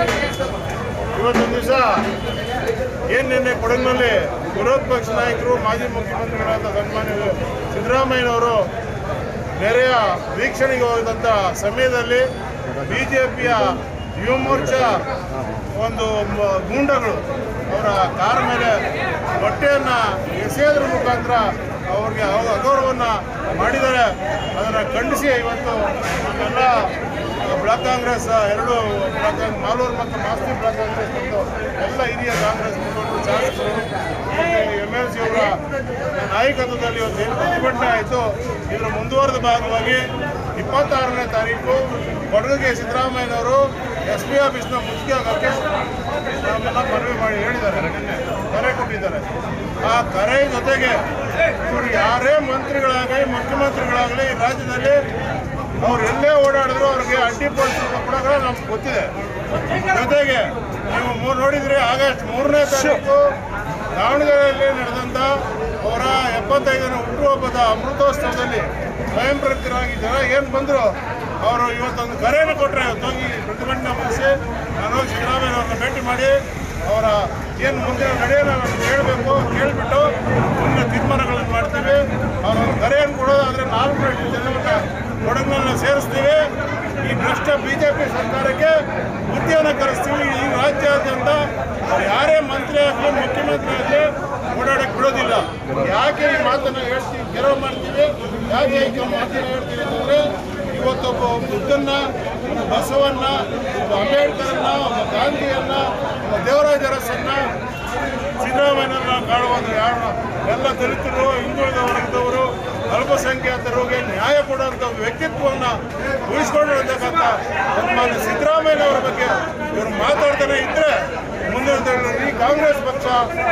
ಇವತ್ತೊಂದು ದಿವಸ ಏನು ನಿನ್ನೆ ಕೊಡಗಿನಲ್ಲಿ ವಿರೋಧ ಪಕ್ಷ ನಾಯಕರು ಮಾಜಿ ಮುಖ್ಯಮಂತ್ರಿಗಳಾದ ಸನ್ಮಾನ್ಯ ಸಿದ್ದರಾಮಯ್ಯನವರು ನೆರೆಯ ವೀಕ್ಷಣೆಗೆ ಹೋದಂಥ ಸಮಯದಲ್ಲಿ ಬಿ ಜೆ ಪಿಯ ಯುವ ಮೋರ್ಚಾ ಒಂದು ಮ- ಗೂಂಡಗಳು ಅವರ ಕಾರ್ ಮೇಲೆ ಹೊಟ್ಟೆಯನ್ನು ಎಸೆಯೋದ್ರ ಮುಖಾಂತರ ಅವ್ರಿಗೆ ಅವ- ಅಗೌರವವನ್ನು ಮಾಡಿದ್ದಾರೆ ಅದನ್ನು ಖಂಡಿಸಿ ಇವತ್ತು ನಮ್ಮೆಲ್ಲ ಬ್ಲಾಕ್ ಕಾಂಗ್ರೆಸ್ ಎರಡು ಬ್ಲಾಕ್ ಕಾಂಗ್ರೆಸ್ ಮಾಲೂರು ಮತ್ತು ಮಾಸ್ತಿ ಬ್ಲಾಕ್ ಕಾಂಗ್ರೆಸ್ ಮತ್ತು ಎಲ್ಲ ಹಿರಿಯ ಕಾಂಗ್ರೆಸ್ ಮುಖಂಡರು ಶಾಸಕರು ಎಮ್ ಎಲ್ ಸಿ ಅವರ ನಾಯಕತ್ವದಲ್ಲಿ ಇವತ್ತು ಏನು ಪ್ರತಿಭಟನೆ ಆಯಿತು ಇದರ ಮುಂದುವರೆದ ಭಾಗವಾಗಿ ಇಪ್ಪತ್ತಾರನೇ ತಾರೀಕು ಕೊಡಗಿಗೆ ಸಿದ್ದರಾಮಯ್ಯನವರು ಎಸ್ ಪಿ ಆಫೀಸ್ನ ಮುಖ್ಯ ಕಕ್ಕೆ ನಮ್ಮೆಲ್ಲ ಮನವಿ ಮಾಡಿ ಹೇಳಿದ್ದಾರೆ ನಿನ್ನೆ ಕರೆ ಕೊಟ್ಟಿದ್ದಾರೆ ಆ ಕರೆ ಜೊತೆಗೆ ಇವರು ಯಾರೇ ಮಂತ್ರಿಗಳಾಗಲಿ ಮುಖ್ಯಮಂತ್ರಿಗಳಾಗಲಿ ಈ ರಾಜ್ಯದಲ್ಲಿ ಅವ್ರು ಎಲ್ಲೇ ಓಡಾಡಿದ್ರು ಅವ್ರಿಗೆ ಅಡ್ಡಿಪಡಿಸೋದು ಕೂಡ ನಮ್ಗೆ ಗೊತ್ತಿದೆ ಜೊತೆಗೆ ನೀವು ಮೂ- ನೋಡಿದ್ರಿ ಆಗಸ್ಟ್ ಮೂರನೇ ತಾರೀಕು ದಾವಣಗೆರೆಯಲ್ಲಿ ನಡೆದಂಥ ಅವರ ಎಪ್ಪತ್ತೈದನೇ ಹುಟ್ಟುಹಬ್ಬದ ಅಮೃತೋತ್ಸವದಲ್ಲಿ ಸ್ವಯಂ ಪ್ರೇರಿತರಾಗಿ ಜನ ಏನು ಬಂದರು ಅವರು ಇವತ್ತೊಂದು ಕರೆಯನ್ನು ಕೊಟ್ಟರೆ ಹೋಗಿ ಪ್ರತಿಭಟನೆ ಮುಗಿಸಿ ನಾನು ಹೋಗಿ ಸಿದ್ದರಾಮಯ್ಯ ಅವ್ರನ್ನ ಭೇಟಿ ಮಾಡಿ ಅವರ ಏನು ಮುಂದಿನ ನಡೆಯನ್ನು ಕೇಳಬೇಕು ಕೇಳಿಬಿಟ್ಟು ಮುಂದಿನ ತೀರ್ಮಾನಗಳನ್ನು ಮಾಡ್ತೀವಿ ಅವರೊಂದು ಕರೆಯನ್ನು ಕೊಡೋದಾದರೆ ನಾಲ್ಕು ಲಕ್ಷ ಜನರನ್ನ ಕೊಡಗಿನಲ್ಲಿ ಸೇರಿಸ್ತೀವಿ ಈ ಭ್ರಷ್ಟ ಬಿ ಜೆ ಪಿ ಸರ್ಕಾರಕ್ಕೆ ಬುದ್ಧಿಯನ್ನು ಕಲಿಸ್ತೀವಿ ಈ ರಾಜ್ಯಾದ್ಯಂತ ಅವ್ರು ಯಾರೇ ಮಂತ್ರಿ ಆಗಲಿ ಮುಖ್ಯಮಂತ್ರಿ ಆಗಲಿ ಓಡಾಡಕ್ಕೆ ಬಿಡೋದಿಲ್ಲ ಯಾಕೆ ಈ ಮಾತನ್ನು ಹೇಳ್ತೀವಿ ಗೆಲುವು ಮಾಡ್ತೀವಿ ಯಾಕೆ ಈ ಮಾತನ್ನು ಹೇಳ್ತೀವಿ ಅಂತಂದರೆ ಇವತ್ತೊಬ್ಬ ಬುದ್ಧನ್ನ ಒಬ್ಬ ಬಸವನ್ನ ಒಬ್ಬ ಅಂಬೇಡ್ಕರನ್ನ ಒಬ್ಬ ಗಾಂಧಿಯನ್ನ ಒಬ್ಬ ದೇವರಾಜ ಅರಸನ್ನ ಸಿದ್ದರಾಮಯ್ಯನ ಕಾಣುವುದು ಯಾರು ಎಲ್ಲ ದಲಿತರು ಹಿಂದುಳಿದ ವರ್ಗದವರು ಅಲ್ಪಸಂಖ್ಯಾತರಿಗೆ ನ್ಯಾಯ ಕೊಡುವಂಥ ವ್ಯಕ್ತಿತ್ವವನ್ನು ಉಳಿಸ್ಕೊಂಡಿರ್ತಕ್ಕಂಥ ಸನ್ಮಾನ್ಯ ಸಿದ್ದರಾಮಯ್ಯನವರ ಬಗ್ಗೆ ಇವರು ಮಾತಾಡ್ತಾನೆ ಇದ್ದರೆ ಮುಂದಿನ ದಿನಗಳಲ್ಲಿ ಈ ಕಾಂಗ್ರೆಸ್ ಪಕ್ಷ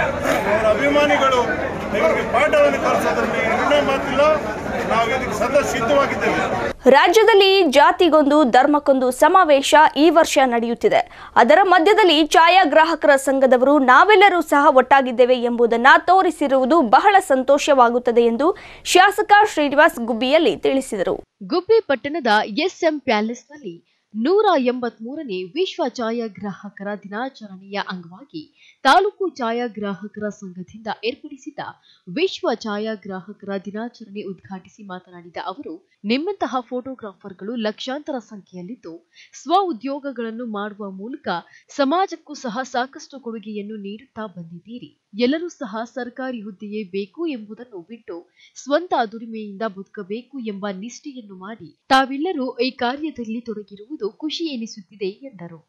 ಅವರ ಅಭಿಮಾನಿಗಳು ಇವರಿಗೆ ಪಾಠವನ್ನು ಕಲಿಸೋದ್ರಲ್ಲಿ ಎರಡನೇ ಮಾತಿಲ್ಲ ನಾವು ಇದಕ್ಕೆ ಸದಾ ಸಿದ್ಧವಾಗಿದ್ದೇವೆ ರಾಜ್ಯದಲ್ಲಿ ಜಾತಿಗೊಂದು ಧರ್ಮಕ್ಕೊಂದು ಸಮಾವೇಶ ಈ ವರ್ಷ ನಡೆಯುತ್ತಿದೆ ಅದರ ಮಧ್ಯದಲ್ಲಿ ಛಾಯಾಗ್ರಾಹಕರ ಸಂಘದವರು ನಾವೆಲ್ಲರೂ ಸಹ ಒಟ್ಟಾಗಿದ್ದೇವೆ ಎಂಬುದನ್ನು ತೋರಿಸಿರುವುದು ಬಹಳ ಸಂತೋಷವಾಗುತ್ತದೆ ಎಂದು ಶಾಸಕ ಶ್ರೀನಿವಾಸ್ ಗುಬ್ಬಿಯಲ್ಲಿ ತಿಳಿಸಿದರು ಗುಬ್ಬಿ ಪಟ್ಟಣದ ಎಸ್ಎಂ ಪ್ಯಾಲೇಸ್ನಲ್ಲಿ ನೂರ ಎಂಬತ್ಮೂರನೇ ವಿಶ್ವ ಛಾಯಾಗ್ರಾಹಕರ ದಿನಾಚರಣೆಯ ಅಂಗವಾಗಿ ತಾಲೂಕು ಛಾಯಾಗ್ರಾಹಕರ ಸಂಘದಿಂದ ಏರ್ಪಡಿಸಿದ್ದ ವಿಶ್ವ ಛಾಯಾಗ್ರಾಹಕರ ದಿನಾಚರಣೆ ಉದ್ಘಾಟಿಸಿ ಮಾತನಾಡಿದ ಅವರು ನಿಮ್ಮಂತಹ ಫೋಟೋಗ್ರಾಫರ್ಗಳು ಲಕ್ಷಾಂತರ ಸಂಖ್ಯೆಯಲ್ಲಿದ್ದು ಸ್ವ ಉದ್ಯೋಗಗಳನ್ನು ಮಾಡುವ ಮೂಲಕ ಸಮಾಜಕ್ಕೂ ಸಹ ಸಾಕಷ್ಟು ಕೊಡುಗೆಯನ್ನು ನೀಡುತ್ತಾ ಬಂದಿದ್ದೀರಿ ಎಲ್ಲರೂ ಸಹ ಸರ್ಕಾರಿ ಹುದ್ದೆಯೇ ಬೇಕು ಎಂಬುದನ್ನು ಬಿಟ್ಟು ಸ್ವಂತ ದುಡಿಮೆಯಿಂದ ಬದುಕಬೇಕು ಎಂಬ ನಿಷ್ಠೆಯನ್ನು ಮಾಡಿ ತಾವೆಲ್ಲರೂ ಈ ಕಾರ್ಯದಲ್ಲಿ ತೊಡಗಿರುವುದು ಖುಷಿ ಎನಿಸುತ್ತಿದೆ ಎಂದರು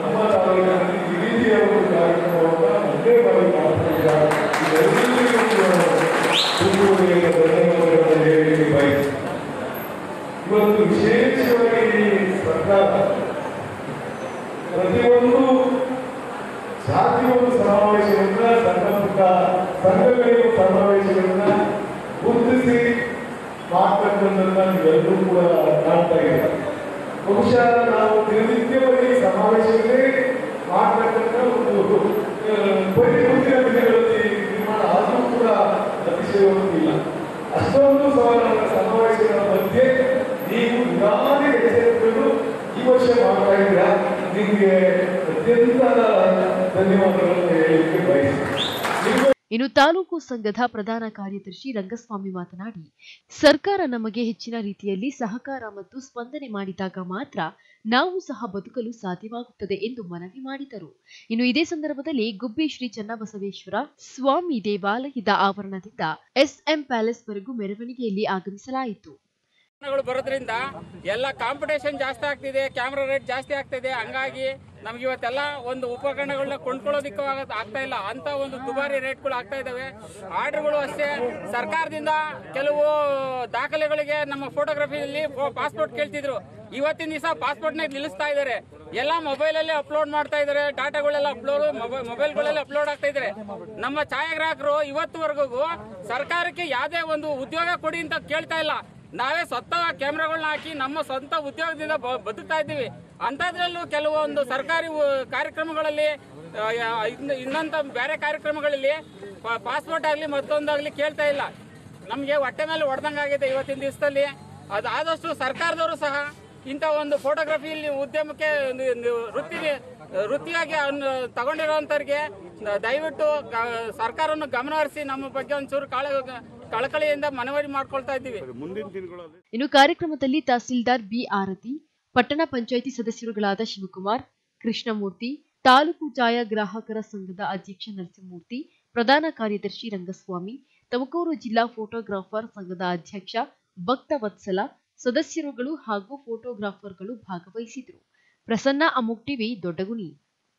ಇವತ್ತು ವಿಶೇಷವಾಗಿ ಸರ್ಕಾರ ಪ್ರತಿಯೊಂದು ಜಾತಿ ಒಂದು ಸಮಾವೇಶವನ್ನ ಸಣ್ಣ ಪುಟ್ಟ ಸಂಘಗಳಿಗೆ ಸಮಾವೇಶಗಳನ್ನ ಗುರುತಿಸಿ ಮಾಡ್ತಕ್ಕಂಥದ್ದನ್ನ ನೀವೆಲ್ಲರೂ ಕೂಡ ಕಾಣ್ತಾ ಇದ್ದಾರೆ ಬಹುಶಃ ನಾವು ದಿನನಿತ್ಯವಾಗಿ ಸಮಾವೇಶಗಳೇ ಮಾಡ್ತಕ್ಕಂಥ ಒಂದು ಆ, ಪರಿಪೂರ್ಣ ದಿನಗಳಲ್ಲಿ ನಿರ್ಮಾಣ ಆದರೂ ಕೂಡ ಅತಿಶಯೋಕ್ತಿಲ್ಲ ಅಷ್ಟೊಂದು ಸವಾಲುಗಳ ಸಮಾವೇಶಗಳ ಮಧ್ಯೆ ನೀವು ನಿಧಾನ ಎಚ್ಚರಿಕೆಗಳು ಈ ವರ್ಷ ಮಾಡ್ತಾ ಇದ್ದೀರಾ ನಿಮಗೆ ಅತ್ಯಂತ ಧನ್ಯವಾದಗಳನ್ನು ಹೇಳಲಿಕ್ಕೆ ಬಯಸ್ತೀನಿ ಇನ್ನು ತಾಲೂಕು ಸಂಘದ ಪ್ರಧಾನ ಕಾರ್ಯದರ್ಶಿ ರಂಗಸ್ವಾಮಿ ಮಾತನಾಡಿ ಸರ್ಕಾರ ನಮಗೆ ಹೆಚ್ಚಿನ ರೀತಿಯಲ್ಲಿ ಸಹಕಾರ ಮತ್ತು ಸ್ಪಂದನೆ ಮಾಡಿದಾಗ ಮಾತ್ರ ನಾವು ಸಹ ಬದುಕಲು ಸಾಧ್ಯವಾಗುತ್ತದೆ ಎಂದು ಮನವಿ ಮಾಡಿದರು ಇನ್ನು ಇದೇ ಸಂದರ್ಭದಲ್ಲಿ ಗುಬ್ಬಿ ಶ್ರೀ ಚನ್ನಬಸವೇಶ್ವರ ಸ್ವಾಮಿ ದೇವಾಲಯದ ಆವರಣದಿಂದ ಎಸ್ಎಂ ಪ್ಯಾಲೇಸ್ವರೆಗೂ ಮೆರವಣಿಗೆಯಲ್ಲಿ ಆಗಮಿಸಲಾಯಿತು ಗಳು ಬರೋದ್ರಿಂದ ಎಲ್ಲ ಕಾಂಪಿಟೇಷನ್ ಜಾಸ್ತಿ ಆಗ್ತಿದೆ ಕ್ಯಾಮ್ರಾ ರೇಟ್ ಜಾಸ್ತಿ ಆಗ್ತಿದೆ ಹಂಗಾಗಿ ನಮ್ಗೆ ಇವತ್ತೆಲ್ಲ ಒಂದು ಉಪಕರಣಗಳನ್ನ ಕೊಂಡ್ಕೊಳ್ಳೋದಿಕ್ಕೂ ಆಗ- ಆಗ್ತಾ ಇಲ್ಲ ಅಂತ ಒಂದು ದುಬಾರಿ ರೇಟ್ಗಳು ಆಗ್ತಾ ಇದಾವೆ ಆರ್ಡರ್ಗಳು ಅಷ್ಟೇ ಸರ್ಕಾರದಿಂದ ಕೆಲವು ದಾಖಲೆಗಳಿಗೆ ನಮ್ಮ ಫೋಟೋಗ್ರಫಿಯಲ್ಲಿ ಪಾಸ್ಪೋರ್ಟ್ ಕೇಳ್ತಿದ್ರು ಇವತ್ತಿನ ದಿವಸ ಪಾಸ್ಪೋರ್ಟ್ನ ನಿಲ್ಲಿಸ್ತಾ ಇದ್ದಾರೆ ಎಲ್ಲ ಮೊಬೈಲಲ್ಲೇ ಅಪ್ಲೋಡ್ ಮಾಡ್ತಾ ಇದ್ದಾರೆ ಡಾಟಾಗಳೆಲ್ಲ ಅಪ್ಲೋಡ್ ಮೊಬೈಲ್ಗಳೆಲ್ಲ ಅಪ್ಲೋಡ್ ಆಗ್ತಾ ಇದ್ದಾರೆ ನಮ್ಮ ಛಾಯಾಗ್ರಾಹಕರು ಇವತ್ತುವರೆಗೂ ಸರ್ಕಾರಕ್ಕೆ ಯಾವುದೇ ಒಂದು ಉದ್ಯೋಗ ಕೊಡಿ ಅಂತ ಕೇಳ್ತಾ ಇಲ್ಲ ನಾವೇ ಸ್ವತಃ ಕ್ಯಾಮ್ರಾಗಳನ್ನ ಹಾಕಿ ನಮ್ಮ ಸ್ವಂತ ಉದ್ಯೋಗದಿಂದ ಬ- ಬದುಕ್ತಾ ಇದ್ದೀವಿ ಅಂಥದ್ರಲ್ಲೂ ಕೆಲವೊಂದು ಸರ್ಕಾರಿ ಉ- ಕಾರ್ಯಕ್ರಮಗಳಲ್ಲಿ ಆ, ಯಾ- ಇನ್ನ- ಇನ್ನೊಂದು ಬೇರೆ ಕಾರ್ಯಕ್ರಮಗಳಲ್ಲಿ ಪಾಸ್ಪೋರ್ಟ್ ಆಗಲಿ ಮತ್ತೊಂದಾಗಲಿ ಕೇಳ್ತಾ ಇಲ್ಲ ನಮಗೆ ಹೊಟ್ಟೆ ಮೇಲೆ ಹೊಡೆದಂಗಾಗಿದೆ ಇವತ್ತಿನ ದಿವಸದಲ್ಲಿ ಅದು ಆದಷ್ಟು ಸರ್ಕಾರದವರು ಸಹ ಇಂಥ ಒಂದು ಫೋಟೋಗ್ರಫಿಯಲ್ಲಿ ಉದ್ಯಮಕ್ಕೆ ಒಂದು- ಒಂದು ವೃತ್ತಿ ವೃತ್ತಿಯಾಗಿ ಅವ್ನ ತಗೊಂಡಿರೋಂಥವ್ರಿಗೆ ದಯವಿಟ್ಟು ಗ- ಸರ್ಕಾರವನ್ನು ಗಮನಹರಿಸಿ ನಮ್ಮ ಬಗ್ಗೆ ಒಂಚೂರು ಕಾಳ ಕಳಕಳಿಯಿಂದ ಮನವಿ ಮಾಡ್ಕೊಳ್ತಾ ಇದ್ದೀವಿ ಮುಂದಿನ ದಿನಗಳಲ್ಲಿ ಇನ್ನು ಕಾರ್ಯಕ್ರಮದಲ್ಲಿ ತಹಸೀಲ್ದಾರ್ ಬಿ ಆರತಿ ಪಟ್ಟಣ ಪಂಚಾಯಿತಿ ಸದಸ್ಯರುಗಳಾದ ಶಿವಕುಮಾರ್ ಕೃಷ್ಣಮೂರ್ತಿ ತಾಲೂಕು ಛಾಯಾಗ್ರಾಹಕರ ಸಂಘದ ಅಧ್ಯಕ್ಷ ನರಸಿಂಹಮೂರ್ತಿ ಪ್ರಧಾನ ಕಾರ್ಯದರ್ಶಿ ರಂಗಸ್ವಾಮಿ ತುಮಕೂರು ಜಿಲ್ಲಾ ಫೋಟೋಗ್ರಾಫರ್ ಸಂಘದ ಅಧ್ಯಕ್ಷ ಭಕ್ತವತ್ಸಲ ಸದಸ್ಯರುಗಳು ಹಾಗೂ ಫೋಟೋಗ್ರಾಫರ್ಗಳು ಭಾಗವಹಿಸಿದರು ಪ್ರಸನ್ನ ಅಮುಕ್ ಟಿವಿ ದೊಡ್ಡಗುಣಿ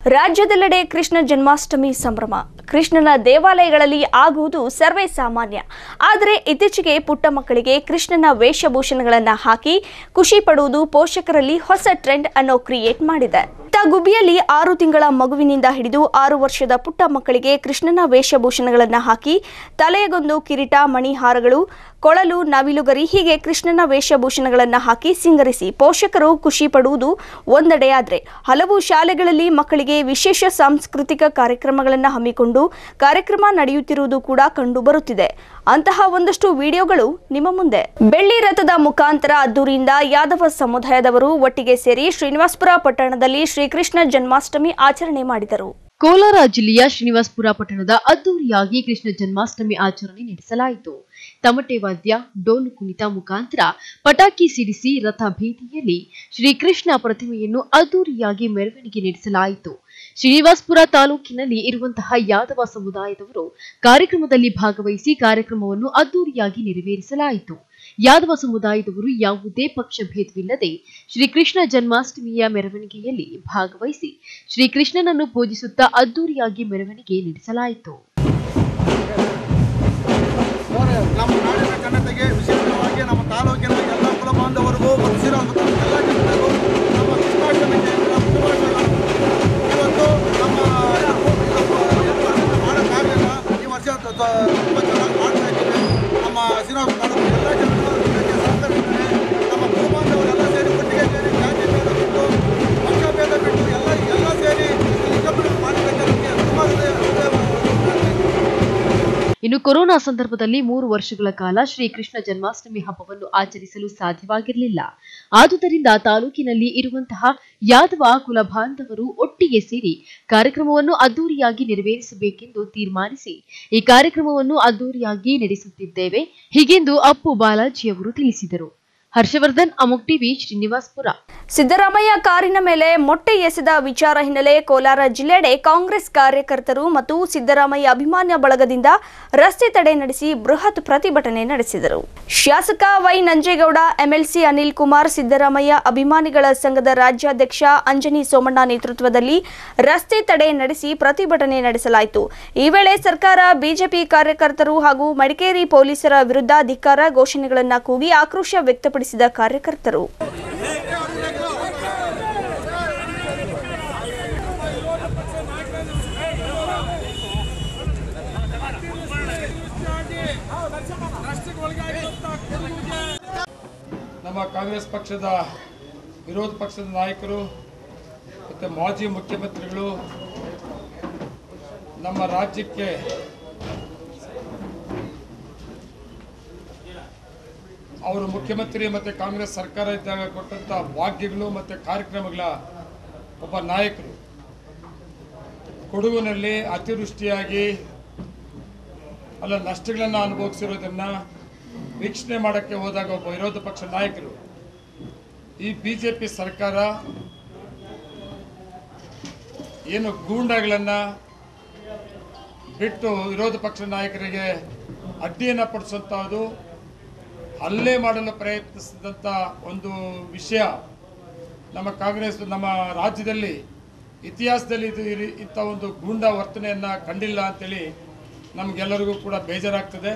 ರಾಜ್ಯದೆಲ್ಲೆಡೆ ಕೃಷ್ಣ ಜನ್ಮಾಷ್ಟಮಿ ಸಂಭ್ರಮ ಕೃಷ್ಣನ ದೇವಾಲಯಗಳಲ್ಲಿ ಆಗುವುದು ಸರ್ವೇ ಸಾಮಾನ್ಯ ಆದರೆ ಇತ್ತೀಚೆಗೆ ಪುಟ್ಟ ಮಕ್ಕಳಿಗೆ ಕೃಷ್ಣನ ವೇಷಭೂಷಣಗಳನ್ನು ಹಾಕಿ ಖುಷಿ ಪಡುವುದು ಪೋಷಕರಲ್ಲಿ ಹೊಸ ಟ್ರೆಂಡ್ ಅನ್ನು ಕ್ರಿಯೇಟ್ ಮಾಡಿದೆ ತ ಗುಬ್ಬಿಯಲ್ಲಿ ಆರು ತಿಂಗಳ ಮಗುವಿನಿಂದ ಹಿಡಿದು ಆರು ವರ್ಷದ ಪುಟ್ಟ ಮಕ್ಕಳಿಗೆ ಕೃಷ್ಣನ ವೇಷಭೂಷಣಗಳನ್ನು ಹಾಕಿ ತಲೆಗೊಂದು ಕಿರೀಟ ಮಣಿಹಾರಗಳು ಕೊಳಲು ನವಿಲುಗರಿ ಹೀಗೆ ಕೃಷ್ಣನ ವೇಷಭೂಷಣಗಳನ್ನು ಹಾಕಿ ಸಿಂಗರಿಸಿ ಪೋಷಕರು ಖುಷಿ ಪಡುವುದು ಒಂದೆಡೆಯಾದರೆ ಹಲವು ಶಾಲೆಗಳಲ್ಲಿ ಮಕ್ಕಳಿಗೆ ವಿಶೇಷ ಸಾಂಸ್ಕೃತಿಕ ಕಾರ್ಯಕ್ರಮಗಳನ್ನು ಹಮ್ಮಿಕೊಂಡು ಕಾರ್ಯಕ್ರಮ ನಡೆಯುತ್ತಿರುವುದು ಕೂಡ ಕಂಡು ಬರುತ್ತಿದೆ ಅಂತಹ ಒಂದಷ್ಟು ವಿಡಿಯೋಗಳು ನಿಮ್ಮ ಮುಂದೆ ಬೆಳ್ಳಿ ರಥದ ಮುಖಾಂತರ ಅದ್ದೂರಿಯಿಂದ ಯಾದವ ಸಮುದಾಯದವರು ಒಟ್ಟಿಗೆ ಸೇರಿ ಶ್ರೀನಿವಾಸಪುರ ಪಟ್ಟಣದಲ್ಲಿ ಶ್ರೀಕೃಷ್ಣ ಜನ್ಮಾಷ್ಟಮಿ ಆಚರಣೆ ಮಾಡಿದರು ಕೋಲಾರ ಜಿಲ್ಲೆಯ ಶ್ರೀನಿವಾಸಪುರ ಪಟ್ಟಣದ ಅದ್ದೂರಿಯಾಗಿ ಕೃಷ್ಣ ಜನ್ಮಾಷ್ಟಮಿ ಆಚರಣೆ ನಡೆಸಲಾಯಿತು ತಮಟೆ ವಾದ್ಯ ಡೋಲು ಕುಣಿತ ಮುಖಾಂತರ ಪಟಾಕಿ ಸಿಡಿಸಿ ರಥ ಬೀದಿಯಲ್ಲಿ ಶ್ರೀಕೃಷ್ಣ ಪ್ರತಿಮೆಯನ್ನು ಅದ್ದೂರಿಯಾಗಿ ಮೆರವಣಿಗೆ ನಡೆಸಲಾಯಿತು ಶ್ರೀನಿವಾಸಪುರ ತಾಲೂಕಿನಲ್ಲಿ ಇರುವಂತಹ ಯಾದವ ಸಮುದಾಯದವರು ಕಾರ್ಯಕ್ರಮದಲ್ಲಿ ಭಾಗವಹಿಸಿ ಕಾರ್ಯಕ್ರಮವನ್ನು ಅದ್ದೂರಿಯಾಗಿ ನೆರವೇರಿಸಲಾಯಿತು ಯಾದವ ಸಮುದಾಯದವರು ಯಾವುದೇ ಪಕ್ಷ ಭೇದವಿಲ್ಲದೆ ಶ್ರೀಕೃಷ್ಣ ಜನ್ಮಾಷ್ಟಮಿಯ ಮೆರವಣಿಗೆಯಲ್ಲಿ ಭಾಗವಹಿಸಿ ಶ್ರೀಕೃಷ್ಣನನ್ನು ಪೂಜಿಸುತ್ತಾ ಅದ್ದೂರಿಯಾಗಿ ಮೆರವಣಿಗೆ ನಡೆಸಲಾಯಿತು ನಮ್ಮ ನಾಡಿನ ಘನತೆಗೆ ವಿಶೇಷವಾಗಿ ನಮ್ಮ ತಾಲೂಕಿನ ಎಲ್ಲ ಕುಲ ಬಾಂಧವರಿಗೂ ಮತ್ಸ್ಯರ ಮತ್ತು ಎಲ್ಲ ಜನರಿಗೂ ನಮ್ಮ ಕೃಷ್ಣಾಷ್ಟಮಿಗೆ ನಮ್ಮ ಶುಭಾಶಯಗಳು ಇವತ್ತು ನಮ್ಮ ಮಾಡೋಕ್ಕಾಗಲಿಲ್ಲ ಈ ವರ್ಷ ತ- ತ- ತುಂಬ ಚೆನ್ನಾಗಿ ಮಾಡ್ತಾ ಇದ್ದೀವಿ ನಮ್ಮ ಶ್ರೀನಿವಾಸ ತಾಲೂಕು ಎಲ್ಲ ಜನರು ಇದಕ್ಕೆ ಸಹಕರಿಸಿದ್ದಾರೆ ನಮ್ಮ ಕುಲ ಬಾಂಧವರೆಲ್ಲ ಸೇರಿ ಒಟ್ಟಿಗೆ ಸೇರಿ ಜಾತಿ ಭೇದ ಬಿಟ್ಟು ಪಕ್ಷ ಭೇದ ಬಿಟ್ಟು ಎಲ್ಲ ಎಲ್ಲ ಸೇರಿ ವಿಜ್ಞಾಪನೆ ಮಾಡಬೇಕಂತ ನಮಗೆ ತುಂಬ ಹೃದಯ ಹೃದಯ ಇನ್ನು ಕೊರೋನಾ ಸಂದರ್ಭದಲ್ಲಿ ಮೂರು ವರ್ಷಗಳ ಕಾಲ ಶ್ರೀಕೃಷ್ಣ ಜನ್ಮಾಷ್ಟಮಿ ಹಬ್ಬವನ್ನು ಆಚರಿಸಲು ಸಾಧ್ಯವಾಗಿರಲಿಲ್ಲ ಆದುದರಿಂದ ತಾಲೂಕಿನಲ್ಲಿ ಇರುವಂತಹ ಯಾದವ ಕುಲ ಬಾಂಧವರು ಒಟ್ಟಿಗೆ ಸೇರಿ ಕಾರ್ಯಕ್ರಮವನ್ನು ಅದ್ದೂರಿಯಾಗಿ ನೆರವೇರಿಸಬೇಕೆಂದು ತೀರ್ಮಾನಿಸಿ ಈ ಕಾರ್ಯಕ್ರಮವನ್ನು ಅದ್ದೂರಿಯಾಗಿ ನಡೆಸುತ್ತಿದ್ದೇವೆ ಹೀಗೆಂದು ಅಪ್ಪು ಬಾಲಾಜಿಯವರು ತಿಳಿಸಿದರು ಹರ್ಷವರ್ಧನ್ ಅಮುಕ್ ಟಿವಿ ಶ್ರೀನಿವಾಸ್ಪುರ ಸಿದ್ದರಾಮಯ್ಯ ಕಾರಿನ ಮೇಲೆ ಮೊಟ್ಟೆ ಎಸೆದ ವಿಚಾರ ಹಿನ್ನೆಲೆ ಕೋಲಾರ ಜಿಲ್ಲೆಡೆ ಕಾಂಗ್ರೆಸ್ ಕಾರ್ಯಕರ್ತರು ಮತ್ತು ಸಿದ್ದರಾಮಯ್ಯ ಅಭಿಮಾನ್ಯ ಬಳಗದಿಂದ ರಸ್ತೆ ತಡೆ ನಡೆಸಿ ಬೃಹತ್ ಪ್ರತಿಭಟನೆ ನಡೆಸಿದರು ಶಾಸಕ ವೈ ನಂಜೇಗೌಡ ಎಂಎಲ್ಸಿ ಅನಿಲ್ ಕುಮಾರ್ ಸಿದ್ದರಾಮಯ್ಯ ಅಭಿಮಾನಿಗಳ ಸಂಘದ ರಾಜ್ಯಾಧ್ಯಕ್ಷ ಅಂಜನಿ ಸೋಮಣ್ಣ ನೇತೃತ್ವದಲ್ಲಿ ರಸ್ತೆ ತಡೆ ನಡೆಸಿ ಪ್ರತಿಭಟನೆ ನಡೆಸಲಾಯಿತು ಈ ವೇಳೆ ಸರ್ಕಾರ ಬಿಜೆಪಿ ಕಾರ್ಯಕರ್ತರು ಹಾಗೂ ಮಡಿಕೇರಿ ಪೊಲೀಸರ ವಿರುದ್ಧ ಧಿಕ್ಕಾರ ಘೋಷಣೆಗಳನ್ನು ಕೂಗಿ ಆಕ್ರೋಶ ವ್ಯಕ್ತಪಡಿಸಿದ ಕಾರ್ಯಕರ್ತರು ನಮ್ಮ ಕಾಂಗ್ರೆಸ್ ಪಕ್ಷದ ವಿರೋಧ ಪಕ್ಷದ ನಾಯಕರು ಮತ್ತು ಮಾಜಿ ಮುಖ್ಯಮಂತ್ರಿಗಳು ನಮ್ಮ ರಾಜ್ಯಕ್ಕೆ ಅವರು ಮುಖ್ಯಮಂತ್ರಿ ಮತ್ತು ಕಾಂಗ್ರೆಸ್ ಸರ್ಕಾರ ಇದ್ದಾಗ ಕೊಟ್ಟಂಥ ಭಾಗ್ಯಗಳು ಮತ್ತು ಕಾರ್ಯಕ್ರಮಗಳ ಒಬ್ಬ ನಾಯಕರು ಕೊಡಗಿನಲ್ಲಿ ಅತಿವೃಷ್ಟಿಯಾಗಿ ಅಲ್ಲ ನಷ್ಟಗಳನ್ನು ಅನುಭವಿಸಿರೋದನ್ನು ವೀಕ್ಷಣೆ ಮಾಡೋಕ್ಕೆ ಹೋದಾಗ ಒಬ್ಬ ವಿರೋಧ ಪಕ್ಷ ನಾಯಕರು ಈ ಬಿ ಜೆ ಪಿ ಸರ್ಕಾರ ಏನು ಗೂಂಡಾಗಳನ್ನು ಬಿಟ್ಟು ವಿರೋಧ ಪಕ್ಷ ನಾಯಕರಿಗೆ ಅಡ್ಡಿಯನ್ನು ಪಡಿಸುವಂಥದ್ದು ಹಲ್ಲೆ ಮಾಡಲು ಪ್ರಯತ್ನಿಸಿದಂಥ ಒಂದು ವಿಷಯ ನಮ್ಮ ಕಾಂಗ್ರೆಸ್ ನಮ್ಮ ರಾಜ್ಯದಲ್ಲಿ ಇತಿಹಾಸದಲ್ಲಿ ಇದು ಈ ರೀ- ಇಂಥ ಒಂದು ಗೂಂಡಾ ವರ್ತನೆಯನ್ನು ಕಂಡಿಲ್ಲ ಅಂತೇಳಿ ನಮಗೆಲ್ಲರಿಗೂ ಕೂಡ ಬೇಜಾರಾಗ್ತದೆ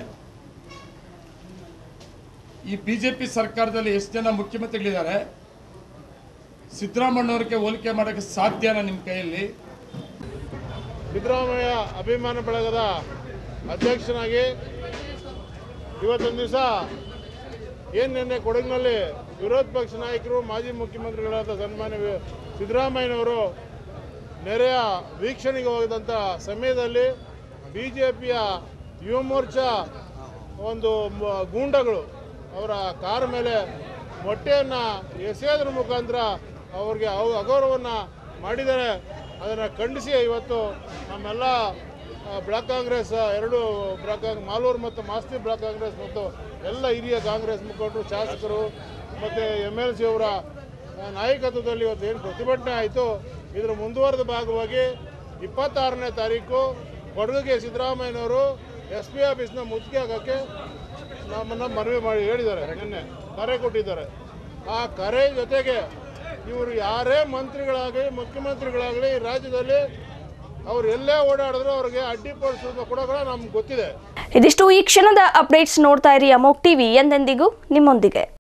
ಈ ಬಿ ಜೆ ಪಿ ಸರ್ಕಾರದಲ್ಲಿ ಎಷ್ಟು ಜನ ಮುಖ್ಯಮಂತ್ರಿಗಳಿದ್ದಾರೆ ಸಿದ್ದರಾಮಣ್ಣವ್ರಿಗೆ ಹೋಲಿಕೆ ಮಾಡೋಕ್ಕೆ ಸಾಧ್ಯನಾ ನಿಮ್ಮ ಕೈಯಲ್ಲಿ ಸಿದ್ದರಾಮಯ್ಯ ಅಭಿಮಾನ ಬಳಗದ ಅಧ್ಯಕ್ಷನಾಗಿ ಇವತ್ತೊಂದು ದಿವಸ ಏನು ನಿನ್ನೆ ಕೊಡಗಿನಲ್ಲಿ ವಿರೋಧ ಪಕ್ಷ ನಾಯಕರು ಮಾಜಿ ಮುಖ್ಯಮಂತ್ರಿಗಳಾದ ಸನ್ಮಾನ್ಯ ವಿ- ಸಿದ್ದರಾಮಯ್ಯನವರು ನೆರೆಯ ವೀಕ್ಷಣೆಗೆ ಹೋಗಿದಂಥ ಸಮಯದಲ್ಲಿ ಬಿ ಜೆ ಪಿಯ ಯುವ ಮೋರ್ಚಾ ಒಂದು ಮ- ಗೂಂಡಗಳು ಅವರ ಕಾರ್ ಮೇಲೆ ಮೊಟ್ಟೆಯನ್ನು ಎಸೆಯೋದ್ರ ಮುಖಾಂತರ ಅವ್ರಿಗೆ ಅವ ಅಗೌರವವನ್ನು ಮಾಡಿದ್ದಾರೆ ಅದನ್ನು ಖಂಡಿಸಿ ಇವತ್ತು ನಮ್ಮೆಲ್ಲ ಆ, ಬ್ಲಾಕ್ ಕಾಂಗ್ರೆಸ್ ಎರಡು ಬ್ಲಾಕ್ ಕಾಂಗ್- ಮಾಲೂರು ಮತ್ತು ಮಾಸ್ತಿ ಬ್ಲಾಕ್ ಕಾಂಗ್ರೆಸ್ ಮತ್ತು ಎಲ್ಲ ಹಿರಿಯ ಕಾಂಗ್ರೆಸ್ ಮುಖಂಡರು ಶಾಸಕರು ಮತ್ತು ಎಮ್ ಎಲ್ ಸಿ ಅವರ ಆ, ನಾಯಕತ್ವದಲ್ಲಿ ಇವತ್ತು ಏನು ಪ್ರತಿಭಟನೆ ಆಯಿತು ಇದರ ಮುಂದುವರೆದ ಭಾಗವಾಗಿ ಇಪ್ಪತ್ತಾರನೇ ತಾರೀಕು ಕೊಡಗಿಗೆ ಸಿದ್ದರಾಮಯ್ಯನವರು ಎಸ್ ಪಿ ಆಫೀಸ್ನ ಮುತ್ತಿಗೆ ಹಾಕೋಕ್ಕೆ ನಮ್ಮನ್ನು ಮನವಿ ಮಾಡಿ ಹೇಳಿದ್ದಾರೆ ನಿನ್ನೆ ಕರೆ ಕೊಟ್ಟಿದ್ದಾರೆ ಆ ಕರೆ ಜೊತೆಗೆ ಇವರು ಯಾರೇ ಮಂತ್ರಿಗಳಾಗಲಿ ಮುಖ್ಯಮಂತ್ರಿಗಳಾಗಲಿ ಈ ರಾಜ್ಯದಲ್ಲಿ ಅವ್ರು ಎಲ್ಲೇ ಓಡಾಡಿದ್ರು ಅವ್ರಿಗೆ ಅಡ್ಡಿಪಡಿಸೋದು ಕೂಡ ಕೂಡ ನಮ್ಗೆ ಗೊತ್ತಿದೆ ಇದಿಷ್ಟು ಈ ಕ್ಷಣದ ಅಪ್ಡೇಟ್ಸ್ ನೋಡ್ತಾ ಇರಿ ಅಮೋಕ್ ಟಿವಿ ಎಂದೆಂದಿಗೂ ನಿಮ್ಮೊಂದಿಗೆ